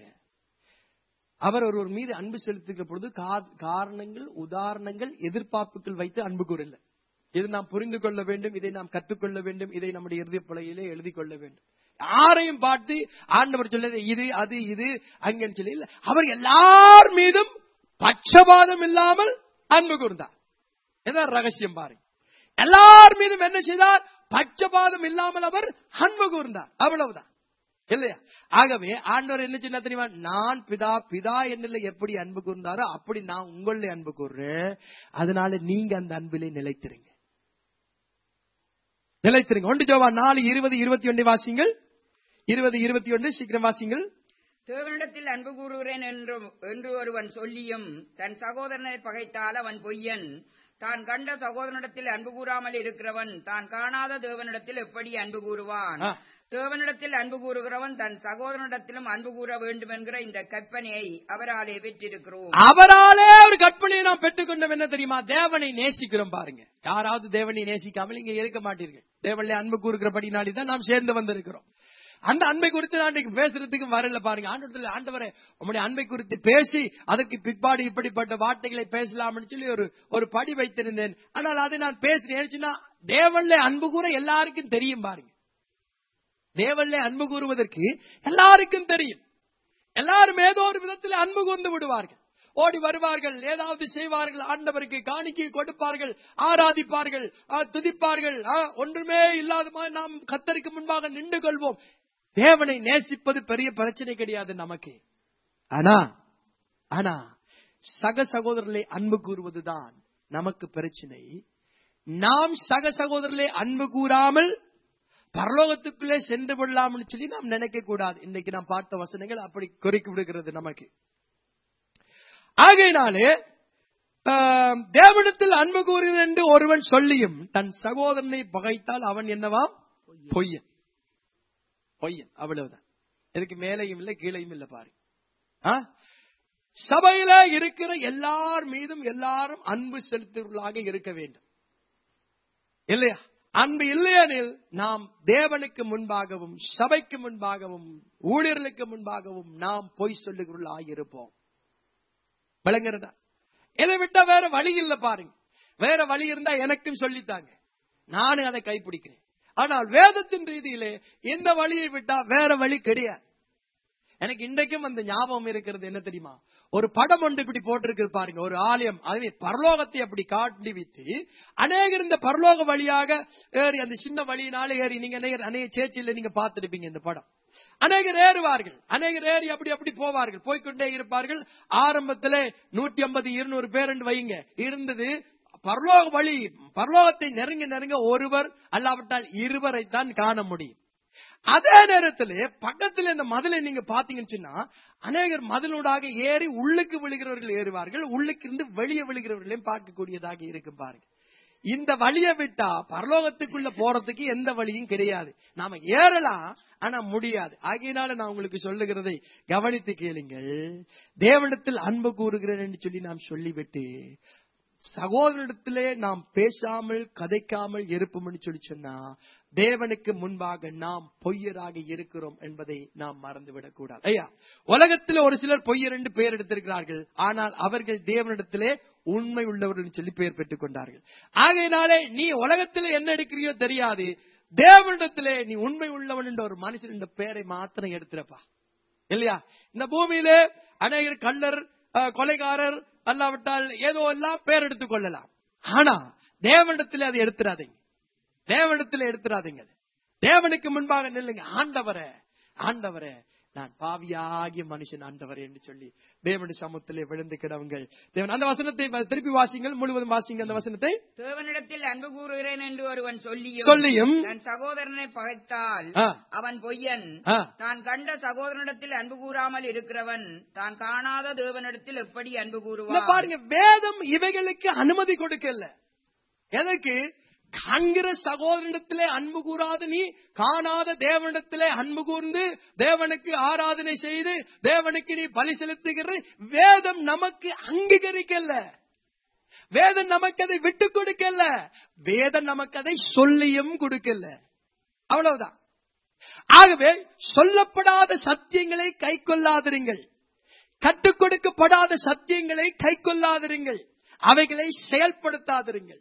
அவர் ஒருவர் மீது அன்பு செலுத்துகிற பொழுது கா- காரணங்கள் உதாரணங்கள் எதிர்பார்ப்புகள் வைத்து அன்பு கூறல இது நாம் புரிந்து கொள்ள வேண்டும் இதை நாம் கற்றுக்கொள்ள வேண்டும் இதை நம்முடைய இறுதி பலகையிலே எழுதி கொள்ள வேண்டும் யாரையும் பார்த்து ஆண்டவர் சொல்ல இது அது இது அங்கன்னு சொல்லி இல்ல அவர் எல்லார் மீதும் பட்சபாதம் இல்லாமல் அன்பு கூர்ந்தார் இதான் ரகசியம் பாருங்க எல்லார் மீதும் என்ன செய்தார் பட்சபாதம் இல்லாமல் அவர் அன்பு கூர்ந்தார் அவ்வளவுதான் இல்லையா ஆகவே ஆண்டவர் என்ன சொன்னா தெரியுமா நான் பிதா பிதா என்னில எப்படி அன்பு கூர்ந்தாரோ அப்படி நான் உங்கள அன்பு கூர்றேன் அதனால நீங்க அந்த அன்பிலே நிலைத்திருங்க நிலைத்திருங்க ஒன்று ஜோவா நாலு இருபது இருபத்தி ஒன்று வாசிங்கள் இருபது இருபத்தி ஒன்று சீக்கிரம் வாசிங்கள் தேவனிடத்தில் அன்பு கூறுகிறேன் என்று என்று ஒருவன் சொல்லியும் தன் சகோதரனை பகைத்தால் அவன் பொய்யன் தான் கண்ட சகோதரனிடத்தில் அன்பு கூறாமல் இருக்கிறவன் தான் காணாத தேவனிடத்தில் எப்படி அன்பு கூறுவான் ஆ. தேவனிடத்தில் அன்பு கூறுகிறவன் தன் சகோதரனிடத்திலும் அன்பு கூற வேண்டும் என்கிற இந்த கற்பனையை அவராலே பெற்றிருக்கிறோம் அவராலே ஒரு கற்பனையை நாம் பெற்றுக்கொண்டோம் என்ன தெரியுமா தேவனை நேசிக்கிறோம் பாருங்க யாராவது தேவனை நேசிக்காமல் இங்க இருக்க மாட்டீர்கள் தேவனிலே அன்பு கூறுகிறபடினாலே தான் நாம் சேர்ந்து வந்திருக்கிறோம் அந்த அன்பை குறித்து நான் இன்னைக்கு பேசுறதுக்கு வரல பாருங்க ஆண்டவரத்தில் ஆண்டவரே உங்களுடைய அன்பை குறித்து பேசி அதற்கு பிற்பாடு இப்படிப்பட்ட வார்த்தைகளை பேசலாம்னு சொல்லி ஒரு ஒரு படி வைத்திருந்தேன் ஆனால் அதை நான் பேசினேன் ஏன்னு சொன்னா, தேவன்ல அன்பு கூற எல்லாருக்கும் தெரியும் பாருங்க தேவன்ல அன்பு கூறுவதற்கு எல்லாருக்கும் தெரியும் எல்லாரும் ஏதோ ஒரு விதத்தில் அன்பு கூர்ந்து விடுவார்கள் ஓடி வருவார்கள் ஏதாவது செய்வார்கள் ஆண்டவருக்கு காணிக்கை கொடுப்பார்கள் ஆராதிப்பார்கள் ஆ, துதிப்பார்கள் ஆ, ஒன்றுமே இல்லாத மாதிரி நாம் கத்தருக்கு முன்பாக நின்று கொள்வோம் தேவனை நேசிப்பது பெரிய பிரச்சனை கிடையாது நமக்கு ஆனா ஆனா சக சகோதரர்களை அன்பு கூறுவதுதான் நமக்கு பிரச்சனை நாம் சக சகோதரர்களை அன்பு கூறாமல் பரலோகத்துக்குள்ளே சென்று விடலாம்னு சொல்லி நாம் நினைக்க கூடாது இன்னைக்கு நாம் பார்த்த வசனங்கள் அப்படி குறைக்கு விடுகிறது நமக்கு ஆகையினாலே ஆம், தேவனிடத்தில் அன்பு கூறுகிறேன் என்று ஒருவன் சொல்லியும் தன் சகோதரனை பகைத்தால் அவன் என்னவாம் பொய்யன் பொய்யன் அவ்வளவுதான் இதுக்கு மேலையும் இல்லை கீழையும் இல்லை பாரு ஆ? சபையில இருக்கிற எல்லார் மீதும் எல்லாரும் அன்பு செலுத்துவர்களாக இருக்க வேண்டும் இல்லையா அன்பு இல்லையெனில் நாம் தேவனுக்கு முன்பாகவும் சபைக்கு முன்பாகவும் ஊழியர்களுக்கு முன்பாகவும் நாம் பொய் சொல்லுகிறவர்களாக இருப்போம் விளங்குறதா இதை விட்டா வேற வழி இல்ல பாருங்க வேற வழி இருந்தா எனக்கும் சொல்லித்தாங்க நானும் அதை கைப்பிடிக்கிறேன் ஆனால் வேதத்தின் ரீதியிலே இந்த வழியை விட்டா வேற வழி கிடையாது எனக்கு இன்றைக்கும் அந்த ஞாபகம் இருக்கிறது என்ன தெரியுமா ஒரு படம் ஒன்று இப்படி போட்டிருக்கு பாருங்க ஒரு ஆலயம் அதுவே பரலோகத்தை அப்படி காட்டி வைத்து அநேகர் இந்த பரலோக வழியாக ஏறி அந்த சின்ன வழியினால ஏறி நீங்க அநேகர் அநேக சேர்ச்சியில் நீங்க பார்த்திருப்பீங்க இந்த படம் அநேகர் ஏறுவார்கள் அநேகர் ஏறி அப்படி அப்படி போவார்கள் போய்க்கொண்டே இருப்பார்கள் ஆரம்பத்திலே நூற்றி ஐம்பது இருநூறு பேர் என்று வைங்க இருந்தது பரலோக வழி பரலோகத்தை நெருங்க நெருங்க ஒருவர் அல்லாவிட்டால் இருவரைத்தான் காண முடியும் அதே நேரத்தில் பக்கத்துல இந்த மதிலை நீங்க பாத்தீங்கன்னு சொன்னா அநேகர் மதிலூடாக ஏறி உள்ளுக்கு விழுகிறவர்கள் ஏறுவார்கள் உள்ளுக்கு இருந்து வெளியே விழுகிறவர்களையும் பார்க்கக்கூடியதாக இருக்கும் பாருங்க இந்த வழியை விட்டா பரலோகத்துக்குள்ள போறதுக்கு எந்த வழியும் கிடையாது நாம ஏறலாம் ஆனா முடியாது ஆகையினால நான் உங்களுக்கு சொல்லுகிறதை கவனித்து கேளுங்கள் தேவனிடத்தில் அன்பு கூறுகிறேன் என்று சொல்லி நாம் சொல்லிவிட்டு சகோதரனிடத்திலே நாம் பேசாமல் கதைக்காமல் இருப்போம்னு சொல்லி சொன்னா தேவனுக்கு முன்பாக நாம் பொய்யராக இருக்கிறோம் என்பதை நாம் மறந்துவிடக் கூடாது ஐயா உலகத்தில் ஒரு சிலர் பொய்யர் என்று பெயர் எடுத்திருக்கிறார்கள் ஆனால் அவர்கள் தேவனிடத்திலே உண்மை உள்ளவர்கள் சொல்லி பெயர் பெற்றுக் கொண்டார்கள் ஆகையினாலே நீ உலகத்திலே என்ன எடுக்கிறியோ தெரியாது தேவனிடத்திலே நீ உண்மை உள்ளவன் என்ற ஒரு மனுஷன் இந்த பெயரை மாத்திரம் எடுத்துறப்பா இல்லையா இந்த பூமியிலே அநேகர் கள்ளர் அஹ், கொலைகாரர் அல்லாவிட்டால் ஏதோ எல்லாம் பேர் எடுத்துக் கொள்ளலாம் ஆனா தேவனிடத்தில் அதை எடுத்துறாதீங்க தேவனிடத்தில் எடுத்துறாதீங்க அதை. தேவனுக்கு முன்பாக நில்லுங்க ஆண்டவரே ஆண்டவரே நான் பாவியாகிய மனுஷன் ஆண்டவரே என்று சொல்லி தேவனுடைய சமூகத்திலே விழுந்து கிடவுங்கள் தேவன் அந்த வசனத்தை வ- திருப்பி வாசிங்கள் முழுவதும் வாசிங்க அந்த வசனத்தை தேவனிடத்தில் அன்பு கூறுகிறேன் என்று ஒருவன் சொல்லியும் சொல்லியும் தன் சகோதரனை பகைத்தால் ஆ. அவன் பொய்யன் ஆ. தான் கண்ட சகோதரனிடத்தில் அன்பு கூறாமல் இருக்கிறவன் தான் காணாத தேவனிடத்தில் எப்படி அன்பு இந்த கூறுவான் பாருங்க வேதம் இவைகளுக்கு அனுமதி கொடுக்கல எதற்கு காண்கிற சகோதரனிடத்திலே அன்பு கூறாத நீ காணாத தேவனிடத்திலே அன்பு கூர்ந்து தேவனுக்கு ஆராதனை செய்து தேவனுக்கு நீ பலி செலுத்துகிற வேதம் நமக்கு அங்கீகரிக்கல வேதம் நமக்கு அதை விட்டு கொடுக்கல வேதம் நமக்கு அதை சொல்லியும் கொடுக்கல அவ்வளவுதான் ஆகவே சொல்லப்படாத சத்தியங்களை கை கொள்ளாதிருங்கள் கற்றுக் கொடுக்கப்படாத சத்தியங்களை கை கொள்ளாதிருங்கள் அவைகளை செயல்படுத்தாதிருங்கள்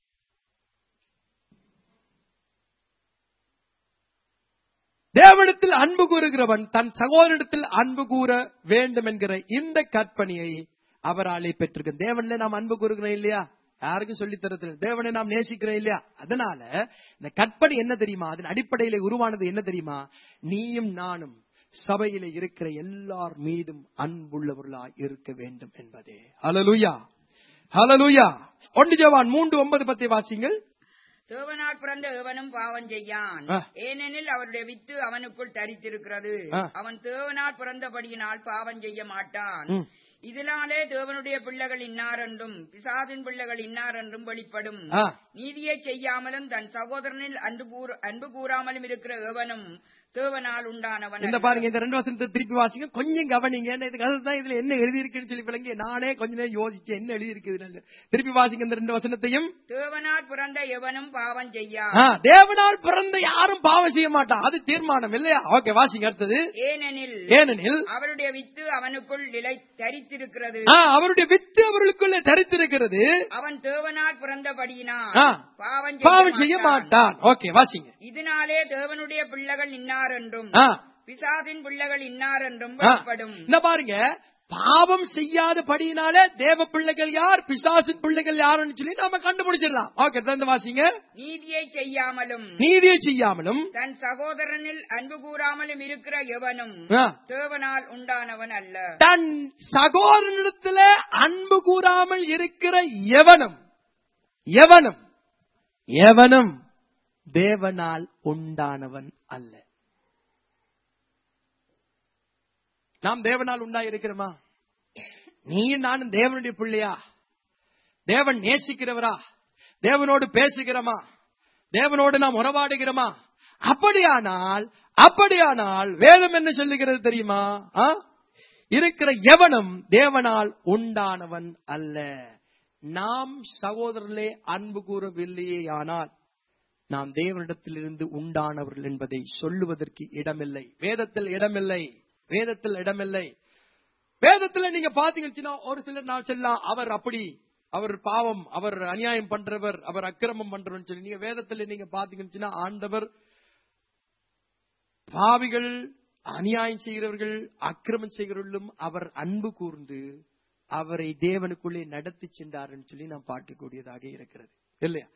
தேவனிடத்தில் அன்பு கூறுகிறவன் தன் சகோதரனிடத்தில் அன்பு கூற வேண்டும் என்கிற இந்த கற்பனையை அவராலே பெற்றிருக்க தேவன்ல நாம் அன்பு கூறுகிறோம் இல்லையா யாருக்கும் சொல்லித் தரது தேவனை நாம் நேசிக்கிறோம் இல்லையா அதனால இந்த கற்பனை என்ன தெரியுமா அதன் அடிப்படையில உருவானது என்ன தெரியுமா நீயும் நானும் சபையில இருக்கிற எல்லார் மீதும் அன்புள்ளவர்களா இருக்க வேண்டும் என்பதே ஹalleluya ஹalleluya ஒன்று ஜவான் மூன்று ஒன்பது பத்தி வாசிங்கள் தேவனால் பிறந்த எவனும் பாவம் செய்யான் ஆ. ஏனெனில் அவருடைய வித்து அவனுக்குள் தரித்திருக்கிறது ஆ. அவன் தேவனால் பிறந்தபடியினால் பாவம் செய்ய மாட்டான் ம். இதனாலே தேவனுடைய பிள்ளைகள் இன்னார் என்றும் பிசாதின் பிள்ளைகள் இன்னார் என்றும் வெளிப்படும் ஆ. நீதியை செய்யாமலும் தன் சகோதரனில் அன்பு கூற- அன்பு கூறாமலும் இருக்கிற எவனும் தேவனால் உண்டானவன் இந்த அல்ல. பாருங்க இந்த ரெண்டு வசனத்தை திருப்பி வாசிங்க கொஞ்சம் கவனிங்க என்ன இதுக்கு அதுதான் இதுல என்ன எழுதி இருக்குன்னு சொல்லி விளங்கி நானே கொஞ்ச நேரம் யோசிச்சேன் என்ன எழுதி இருக்குது திருப்பி வாசிங்க இந்த ரெண்டு வசனத்தையும் தேவனால் பிறந்த எவனும் பாவம் செய்யா ஆ, தேவனால் பிறந்த யாரும் பாவம் செய்ய மாட்டான் அது தீர்மானம் இல்லையா ஓகே வாசிங்க அடுத்தது ஏனெனில் ஏனெனில் அவருடைய வித்து அவனுக்குள் நிலை தரித்திருக்கிறது ஆ, அவருடைய வித்து அவர்களுக்குள்ள இருதயத்திலே தரித்திருக்கிறது அவன் தேவனால் பிறந்தபடியினால் ஆ. பாவம் பாவம் செய்ய மாட்டான் ஓகே வாசிங்க இதனாலே தேவனுடைய பிள்ளைகள் இன்னார் என்றும் ஆ, பிசாசின் பிள்ளைகள் இன்னார் என்றும் ஆ. வெளிப்படும் இந்த பாருங்க பாவம் செய்யாத படியினாலே தேவ பிள்ளைகள் யார் பிசாசின் பிள்ளைகள் யாருன்னு சொல்லி நாம கண்டுபிடிச்சிடலாம் ஓகே தொடர்ந்து வாசிங்க நீதியை செய்யாமலும் நீதியை செய்யாமலும் தன் சகோதரனில் அன்பு கூறாமலும் இருக்கிற எவனும் ஆ, தேவனால் உண்டானவன் அல்ல தன் சகோதரனிடத்துல அன்பு கூறாமல் இருக்கிற எவனும் எவனும் எவனும் தேவனால் உண்டானவன் அல்ல நாம் தேவனால் உண்டா இருக்கிறோமா நீ நானும் தேவனுடைய பிள்ளையா தேவன் நேசிக்கிறவரா தேவனோடு பேசுகிறோமா தேவனோடு நாம் உறவாடுகிறோமா அப்படியானால் அப்படியானால் வேதம் என்ன சொல்லுகிறது தெரியுமா ஆ? இருக்கிற எவனும் தேவனால் உண்டானவன் அல்ல நாம் சகோதரர்களே அன்பு கூறவில்லையே ஆனால் நாம் தேவனிடத்திலிருந்து உண்டானவர்கள் என்பதை சொல்லுவதற்கு இடமில்லை வேதத்தில் இடமில்லை வேதத்தில் இடமில்லை வேதத்துல நீங்க பாத்தீங்கன்னா ஒரு சிலர் நான் சொல்லலாம் அவர் அப்படி அவர் பாவம் அவர் அநியாயம் பண்றவர் அவர் அக்கிரமம் பண்றவர் சொல்லி நீங்க வேதத்துல நீங்க பாத்தீங்கன்னா ஆண்டவர் பாவிகள் அநியாயம் செய்கிறவர்கள் அக்கிரமம் செய்கிறவர்களும் அவர் அன்பு கூர்ந்து அவரை தேவனுக்குள்ளே நடத்தி சென்றார்னு சொல்லி நாம் பார்க்கக்கூடியதாக இருக்கிறது இல்லையா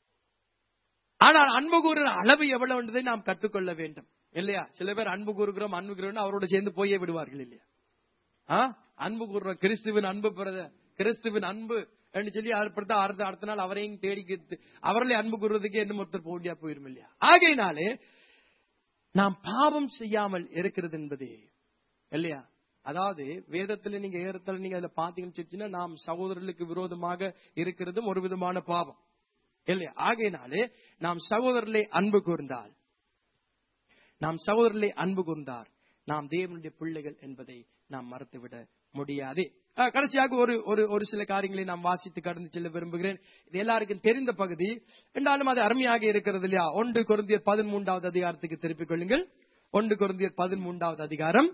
ஆனால் அன்பு கூறுற அளவு எவ்வளவு என்பதை நாம் கற்றுக்கொள்ள வேண்டும் இல்லையா சில பேர் அன்பு கூறுகிறோம் அன்பு கூறுகிறோம் அவரோட சேர்ந்து போயே விடுவார்கள் இல்லையா ஆ? அன்பு கூறுறோம் கிறிஸ்துவின் அன்பு பிறத கிறிஸ்துவின் அன்பு என்று சொல்லி அடுத்த அடுத்த அடுத்த நாள் அவரையும் தேடி கெத்து- அவர்களே அன்பு கூறுறதுக்கு என்ன ஒருத்தர் போண்டியா போயிரும் இல்லையா ஆகையினாலே நாம் பாவம் செய்யாமல் இருக்கிறது என்பது இல்லையா அதாவது வேதத்துல நீங்க ஏறத்துல நீங்க அதுல பாத்தீங்கன்னு சொல்லிச்சுன்னா நாம் சகோதரர்களுக்கு விரோதமாக இருக்கிறதும் ஒரு விதமான பாவம் இல்லையா ஆகையினாலே நாம் சகோதரர்களை அன்பு கூர்ந்தால் நாம் சகோதரர்களை அன்பு கூர்ந்தார் நாம் தேவனுடைய பிள்ளைகள் என்பதை நாம் மறந்துவிட முடியாது அஹ், கடைசியாக ஒரு ஒரு ஒரு சில காரியங்களை நாம் வாசித்து கடந்து செல்ல விரும்புகிறேன் இது எல்லாருக்கும் தெரிந்த பகுதி என்றாலும் அது அருமையாக இருக்கிறது இல்லையா ஒன்று குருந்தியர் பதிமூன்றாவது அதிகாரத்துக்கு திருப்பிக் கொள்ளுங்கள் ஒன்று குருந்தியர் பதிமூன்றாவது அதிகாரம்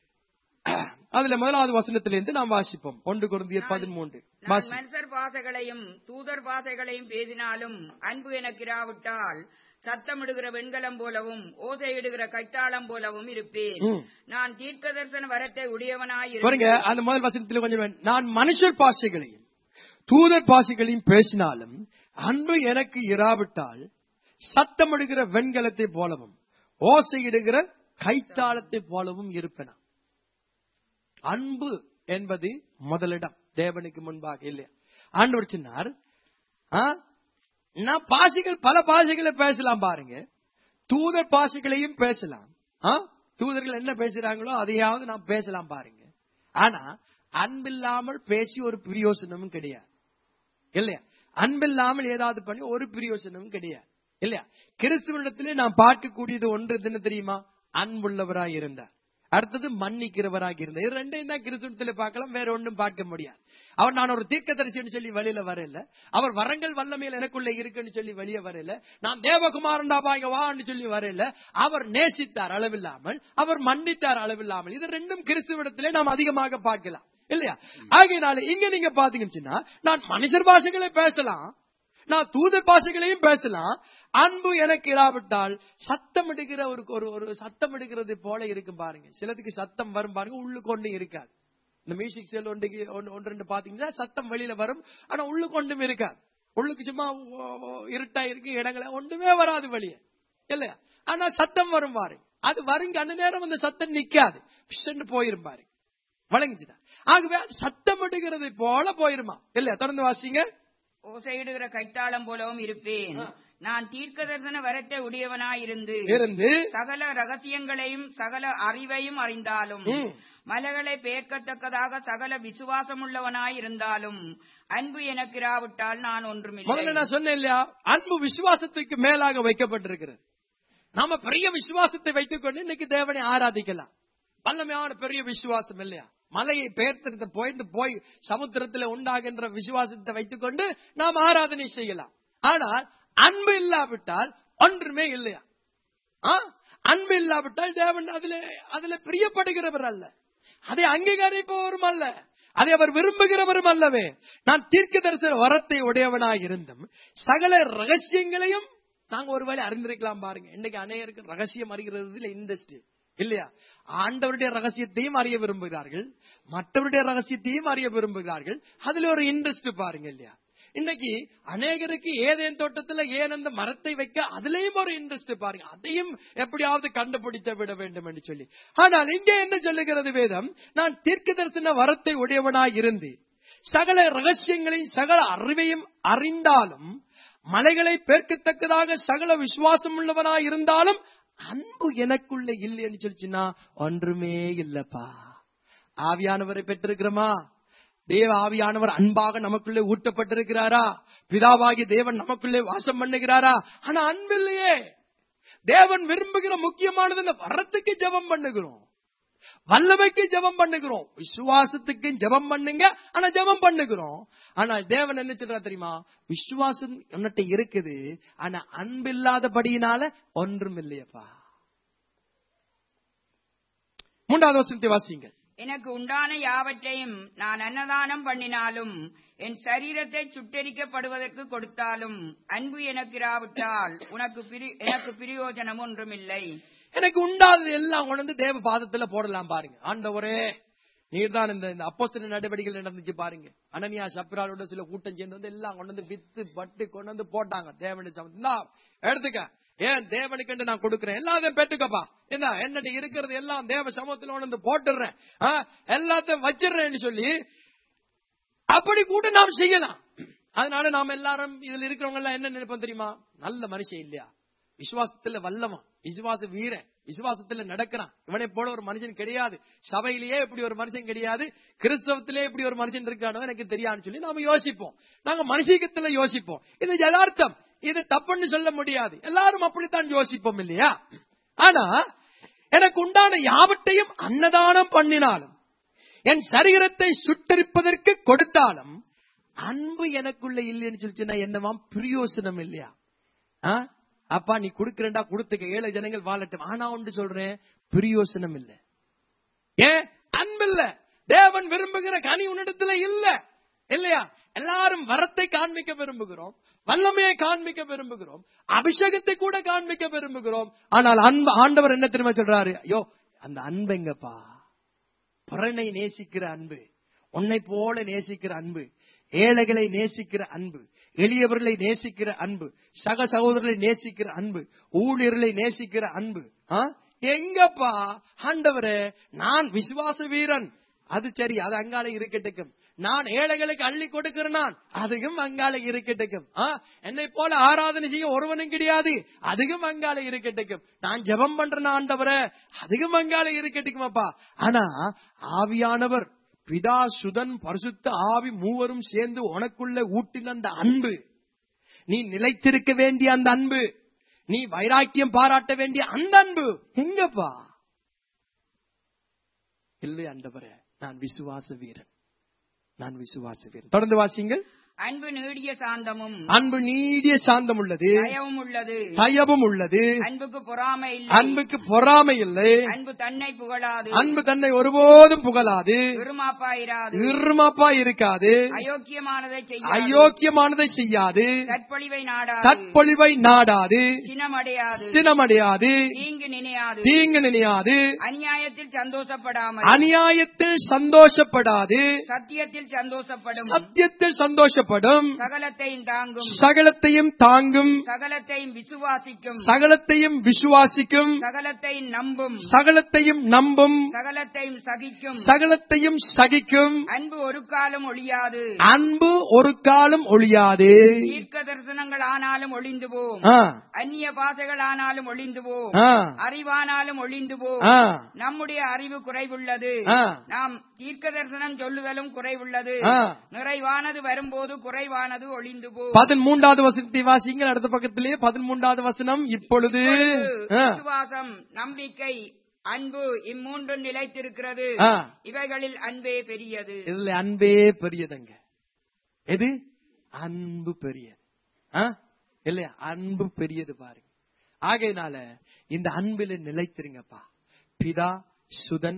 அதுல முதலாவது வசனத்திலிருந்து நாம் வாசிப்போம் ஒன்று குருந்தியர் பதிமூன்று நான் வாசி மனுஷர் பாசைகளையும் தூதர் பாசைகளையும் பேசினாலும் அன்பு எனக்கிராவிட்டால் சத்தமிடுகிற வெண்கலம் போலவும் ஓசையிடுகிற கைத்தாளம் போலவும் இருப்பேன் ம். நான் தீர்க்க தரிசன வரத்தை உடையவனாய் பாருங்க அந்த முதல் வசனத்தில் கொஞ்சம் வேணும். நான் மனுஷர் பாஷைகளையும் தூதர் பாஷைகளையும் பேசினாலும் அன்பு எனக்கு இராவிட்டால் சத்தமிடுகிற வெண்கலத்தை போலவும் ஓசையிடுகிற கைத்தாளத்தை போலவும் இருப்பேனா அன்பு என்பது முதலிடம் தேவனுக்கு முன்பாக இல்லையா ஆண்டவர் சொன்னார் ஆ, நான் பாஷைகள் பல பாஷைகளை பேசலாம் பாருங்க தூதர் பாஷைகளையும் பேசலாம் ஆ? தூதர்கள் என்ன பேசுறாங்களோ அதையாவது நாம் பேசலாம் பாருங்க ஆனா அன்பில்லாமல் பேசி ஒரு பிரயோசனமும் கிடையாது இல்லையா அன்பில்லாமல் ஏதாவது பண்ணி ஒரு பிரயோசனமும் கிடையாது இல்லையா கிறிஸ்துவனிடத்திலே நாம் பார்க்கக்கூடியது ஒன்று என்ன தெரியுமா அன்புள்ளவராய் இருந்தார் அடுத்தது மன்னிக்கிறவராக இருந்தார் இது ரெண்டையும் தான் கிறிஸ்துவத்தில் பார்க்கலாம் வேற ஒன்றும் பார்க்க முடியாது அவர் நான் ஒரு தீர்க்கதரிசின்னு சொல்லி வெளியில வரல அவர் வரங்கள் வல்லமையில் எனக்குள்ள இருக்குன்னு சொல்லி வெளியே வரல நான் தேவகுமாரன்டா பாங்க வான்னு சொல்லி வரல அவர் நேசித்தார் அளவில்லாமல் அவர் மன்னித்தார் அளவில்லாமல் இது ரெண்டும் கிறிஸ்துவிடத்திலே நாம் அதிகமாக பார்க்கலாம் இல்லையா ஆகையினால இங்க நீங்க பாத்தீங்கன்னா நான் மனுஷர் பாஷைகளை பேசலாம் நான் தூதர் பாஷைகளையும் பேசலாம் அன்பு எனக்கு இராவிட்டால் சத்தம் எடுக்கிற ஒரு ஒரு ஒரு சத்தம் எடுக்கிறது போல இருக்கும் பாருங்க சிலதுக்கு சத்தம் வரும் பாருங்க உள்ளுக்கு ஒண்ணு இருக்காது இந்த மியூசிக் செல் ஒன்றுக்கு ஒன்று ஒன்று ரெண்டு பாத்தீங்கன்னா சத்தம் வெளியில வரும் ஆனா உள்ளுக்கு ஒன்றும் இருக்காது உள்ளுக்கு சும்மா ஓ- ஓ- இருட்டா இருக்கு இடங்கள ஒன்றுமே வராது வெளியே இல்லையா ஆனா சத்தம் வரும் பாருங்க அது வருங்க அந்த நேரம் அந்த சத்தம் நிக்காது பிஷ்ன்னு போயிரும் பாருங்க வழங்குச்சுதான் ஆகவே அது சத்தம் எடுக்கிறது போல போயிருமா இல்லையா தொடர்ந்து வாசிங்க ஓசையிடுகிற கைத்தாளம் போலவும் இருப்பேன் நான் தீர்க்க தரிசன வரத்தை உடையவனாயிருந்து இருந்து சகல ரகசியங்களையும் சகல அறிவையும் அறிந்தாலும் ம். மலைகளை பெயர்க்கத்தக்கதாக சகல விசுவாசமுள்ளவனாய் இருந்தாலும் அன்பு எனக்கு இராவிட்டால் நான் முதல்ல ஒன்றுமில்லை நான் சொன்னேன் இல்லையா அன்பு விசுவாசத்துக்கு மேலாக வைக்கப்பட்டிருக்கிறது நாம பெரிய விசுவாசத்தை வைத்துக் கொண்டு இன்னைக்கு தேவனை ஆராதிக்கலாம் வல்லமையான பெரிய விசுவாசம் இல்லையா மலையை பெயர்த்திருந்த போய்ந்து போய் சமுத்திரத்தில் உண்டாகின்ற விசுவாசத்தை வைத்துக் கொண்டு நாம் ஆராதனை செய்யலாம் ஆனால் அன்பு இல்லாவிட்டால் ஒன்றுமே இல்லையா ஆ? அன்பு இல்லாவிட்டால் தேவன் அதுல அதுல பிரியப்படுகிறவர் அல்ல அதை அங்கீகரிப்பவரும் அல்ல அதை அவர் விரும்புகிறவரும் அல்லவே நான் தீர்க்க தரிசன வரத்தை உடையவனாய் இருந்தும் சகல ரகசியங்களையும் நாங்க ஒருவேளை அறிந்திருக்கலாம் பாருங்க இன்னைக்கு அநேகருக்கு ரகசியம் அறிகிறதுல இன்ட்ரெஸ்ட் இல்லையா ஆண்டவருடைய ரகசியத்தையும் அறிய விரும்புகிறார்கள் மற்றவருடைய ரகசியத்தையும் அறிய விரும்புகிறார்கள் அதுல ஒரு இன்ட்ரெஸ்ட் பாருங்க இல்லையா இன்னைக்கு அநேகருக்கு ஏதேன் தோட்டத்துல ஏன் அந்த மரத்தை வைக்க அதுலயும் ஒரு இன்ட்ரெஸ்ட் பாருங்க அதையும் எப்படியாவது கண்டுபிடித்து விட வேண்டும் என்று சொல்லி ஆனால் இங்கே என்ன சொல்லுகிறது வேதம் நான் தீர்க்க தரிசன வரத்தை உடையவனாய் இருந்து சகல ரகசியங்களையும் சகல அறிவையும் அறிந்தாலும் மலைகளை பேர்க்கத்தக்கதாக சகல விசுவாசம் உள்ளவனாய் இருந்தாலும் அன்பு எனக்குள்ள இல்லைன்னு சொல்லிச்சுன்னா ஒன்றுமே இல்லப்பா ஆவியானவரை பெற்றிருக்கிறோமா தேவ ஆவியானவர் அன்பாக நமக்குள்ளே ஊட்டப்பட்டிருக்கிறாரா பிதாவாகி தேவன் நமக்குள்ளே வாசம் பண்ணுகிறாரா ஆனா அன்பு இல்லையே தேவன் விரும்புகிற முக்கியமானது இந்த வரத்துக்கு ஜெபம் பண்ணுகிறோம் வல்லமைக்கு ஜெபம் பண்ணுகிறோம் விசுவாசத்துக்கு ஜெபம் பண்ணுங்க ஆனா ஜெபம் பண்ணுகிறோம் ஆனா தேவன் என்ன சொல்றா தெரியுமா விசுவாசம் உன்னிட்ட இருக்குது ஆனா அன்பு இல்லாதபடியினால ஒன்றும் இல்லையப்பா மூன்றாவது வசனத்தை வாசிங்க எனக்கு உண்டான யாவற்றையும் நான் அன்னதானம் பண்ணினாலும் என் சரீரத்தை சுட்டரிக்கப்படுவதற்கு கொடுத்தாலும் அன்பு எனக்கு இராவிட்டால் உனக்கு பிரி- எனக்கு பிரயோஜனம் ஒன்றுமில்லை எனக்கு உண்டாதது எல்லாம் கொண்டு வந்து தேவ பாதத்துல போடலாம் பாருங்க ஆண்டவரே நீர்தான் இந்த இந்த அப்போஸ்தல நடவடிக்கைகள் நடந்துச்சு பாருங்க அனனியா சப்ராலோட சில கூட்டம் சேர்ந்து வந்து எல்லாம் கொண்டு வந்து வித்து பட்டு கொண்டு வந்து போட்டாங்க தேவனுடைய சம- இந்தா, எடுத்துக்க ஏன் தேவனுக்கு நான் கொடுக்கிறேன் எல்லாத்தையும் பெற்றுக்கப்பா என்ன என்னட்டு இருக்கிறது எல்லாம் தேவ சமூகத்துல கொண்டு வந்து போட்டுடுறேன் ஆ, எல்லாத்தையும் வச்சிடுறேன்னு சொல்லி அப்படி கூட நாம் செய்யலாம் அதனால நாம் எல்லாரும் இதுல இருக்கிறவங்க எல்லாம் என்ன நினைப்போம் தெரியுமா நல்ல மனுஷன் இல்லையா விசுவாசத்துல வல்லவன் விசுவாச வீரன் விசுவாசத்துல நடக்கிறான் இவனை போல ஒரு மனுஷன் கிடையாது சபையிலேயே இப்படி ஒரு மனுஷன் கிடையாது கிறிஸ்தவத்திலே இப்படி ஒரு மனுஷன் இருக்கானோ எனக்கு தெரியாதுன்னு சொல்லி நாம யோசிப்போம் நாங்க மனுஷீகத்துல யோசிப்போம் இது யதார்த்தம் இது தப்புன்னு சொல்ல முடியாது எல்லாரும் அப்படித்தான் யோசிப்போம் இல்லையா ஆனா எனக்கு உண்டான யாவட்டையும் அன்னதானம் பண்ணினாலும் என் சரீரத்தை சுட்டரிப்பதற்கு கொடுத்தாலும் அன்பு எனக்குள்ள இல்லைன்னு சொல்லிச்சுன்னா என்னவாம் பிரயோசனம் இல்லையா ஆ? அப்பா நீ கொடுக்கிறேன்டா கொடுத்துக்க ஏழை ஜனங்கள் வாழட்டும் ஆனா ஒன்று சொல்றேன் பிரயோசனம் இல்ல ஏன் அன்பு இல்ல தேவன் விரும்புகிற கனி உன்னிடத்துல இல்ல இல்லையா எல்லாரும் வரத்தை காண்பிக்க விரும்புகிறோம் வல்லமையை காண்பிக்க விரும்புகிறோம் அபிஷேகத்தை கூட காண்பிக்க விரும்புகிறோம் ஆனால் அன்பு ஆண்டவர் என்ன தெரியுமா சொல்றாரு ஐயோ அந்த அன்பு எங்கப்பா புறனை நேசிக்கிற அன்பு உன்னை போல நேசிக்கிற அன்பு ஏழைகளை நேசிக்கிற அன்பு எளியவர்களை நேசிக்கிற அன்பு சக சகோதரர்களை நேசிக்கிற அன்பு ஊழியர்களை நேசிக்கிற அன்பு ஆ? எங்கப்பா ஆண்டவரே நான் விசுவாச வீரன் அது சரி அது அங்கால இருக்கட்டுக்கும் நான் ஏழைகளுக்கு அள்ளி கொடுக்கிறேன் நான் அதுவும் அங்கால இருக்கட்டுக்கும் ஆ? என்னை போல ஆராதனை செய்ய ஒருவனும் கிடையாது அதுவும் அங்கால இருக்கட்டுக்கும் நான் ஜெபம் பண்றேன் ஆண்டவரே அதுவும் அங்கால இருக்கட்டுக்கும் அப்பா ஆனா ஆவியானவர் பிதா சுதன் பரிசுத்த ஆவி மூவரும் சேர்ந்து உனக்குள்ள ஊட்டின அந்த அன்பு நீ நிலைத்திருக்க வேண்டிய அந்த அன்பு நீ வைராக்கியம் பாராட்ட வேண்டிய அந்த அன்பு எங்கப்பா இல்லை ஆண்டவரே நான் விசுவாச வீரன் நான் விசுவாச வீரன் தொடர்ந்து வாசிங்கள் அன்பு நீடிய சாந்தமும் அன்பு நீடிய சாந்தம் உள்ளது தயவும் உள்ளது தயவும் உள்ளது அன்புக்கு பொறாமை இல்லை அன்புக்கு பொறாமை இல்லை அன்பு தன்னை புகழாது அன்பு தன்னை ஒருபோதும் புகழாது விருமாப்பாயிராது இருமாப்பா இருக்காது அயோக்கியமானதை செய்ய அயோக்கியமானதை செய்யாது தற்பொழிவை நாடாது தற்பொழிவை நாடாது சினமடையாது சினமடையாது தீங்கு நினையாது தீங்கு நினையாது அநியாயத்தில் சந்தோஷப்படாமல் அநியாயத்தில் சந்தோஷப்படாது சத்தியத்தில் சந்தோஷப்படும் சத்தியத்தில் சந்தோஷப்படும் சகலத்தையும் தாங்கும் சகலத்தையும் தாங்கும் சகலத்தையும் விசுவாசிக்கும் சகலத்தையும் விசுவாசிக்கும் சகலத்தையும் நம்பும் சகலத்தையும் நம்பும் சகலத்தையும் சகிக்கும் சகலத்தையும் சகிக்கும் அன்பு ஒரு காலம் ஒழியாது அன்பு ஒரு காலம் ஒழியாது தீர்க்க தரிசனங்கள் ஆனாலும் ஒளிந்து போம் ஆ, அந்நிய பாசைகள் ஆனாலும் ஒளிந்து போம் ஆ, அறிவானாலும் ஒளிந்து போம் ஆ, நம்முடைய அறிவு குறைவுள்ளது ஆ. நாம் தீர்க்க தரிசனம் சொல்லுதலும் குறைவுள்ளது ஆ. நிறைவானது வரும்போது குறைவானது ஒளிந்து போம் பதிமூன்றாவது வசனத்தை வாசிங்கள் அடுத்த பக்கத்திலே பதிமூன்றாவது வசனம் இப்பொழுது ஆ, விசுவாசம் நம்பிக்கை அன்பு இம்மூன்றும் நிலைத்திருக்கிறது ஆ. இவைகளில் அன்பே பெரியது இதுல அன்பே பெரியதுங்க எது அன்பு பெரியது ஆ? இல்லையா அன்பு பெரியது பாருங்க ஆகையினால இந்த அன்பில நிலைத்திருங்கப்பா பிதா சுதன்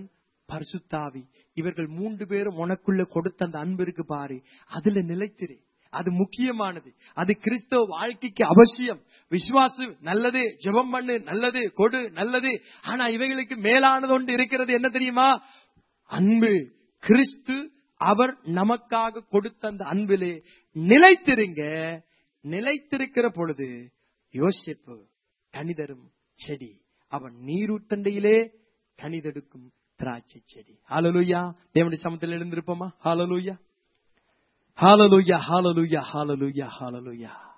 பரிசுத்தாவி இவர்கள் மூன்று பேரும் உனக்குள்ள கொடுத்த அந்த அன்பு இருக்கு பாரு அதுல நிலைத்திரு அது முக்கியமானது அது கிறிஸ்தவ வாழ்க்கைக்கு அவசியம் விசுவாசு நல்லது ஜெபம் பண்ணு நல்லது கொடு நல்லது ஆனா இவைகளுக்கு மேலானது ஒன்று இருக்கிறது என்ன தெரியுமா அன்பு கிறிஸ்து அவர் நமக்காக கொடுத்த அந்த அன்பிலே நிலைத்திருங்க நிலைத்திருக்கிற பொழுது யோசிப்பு கனிதரும் செடி அவன் நீரூட்டண்டையிலே கனிதெடுக்கும் திராட்சை செடி ஹalleluya தேவனுடைய சமத்தில் எழுந்திருப்போமா ஹalleluya ஹalleluya ஹalleluya ஹalleluya ஹalleluya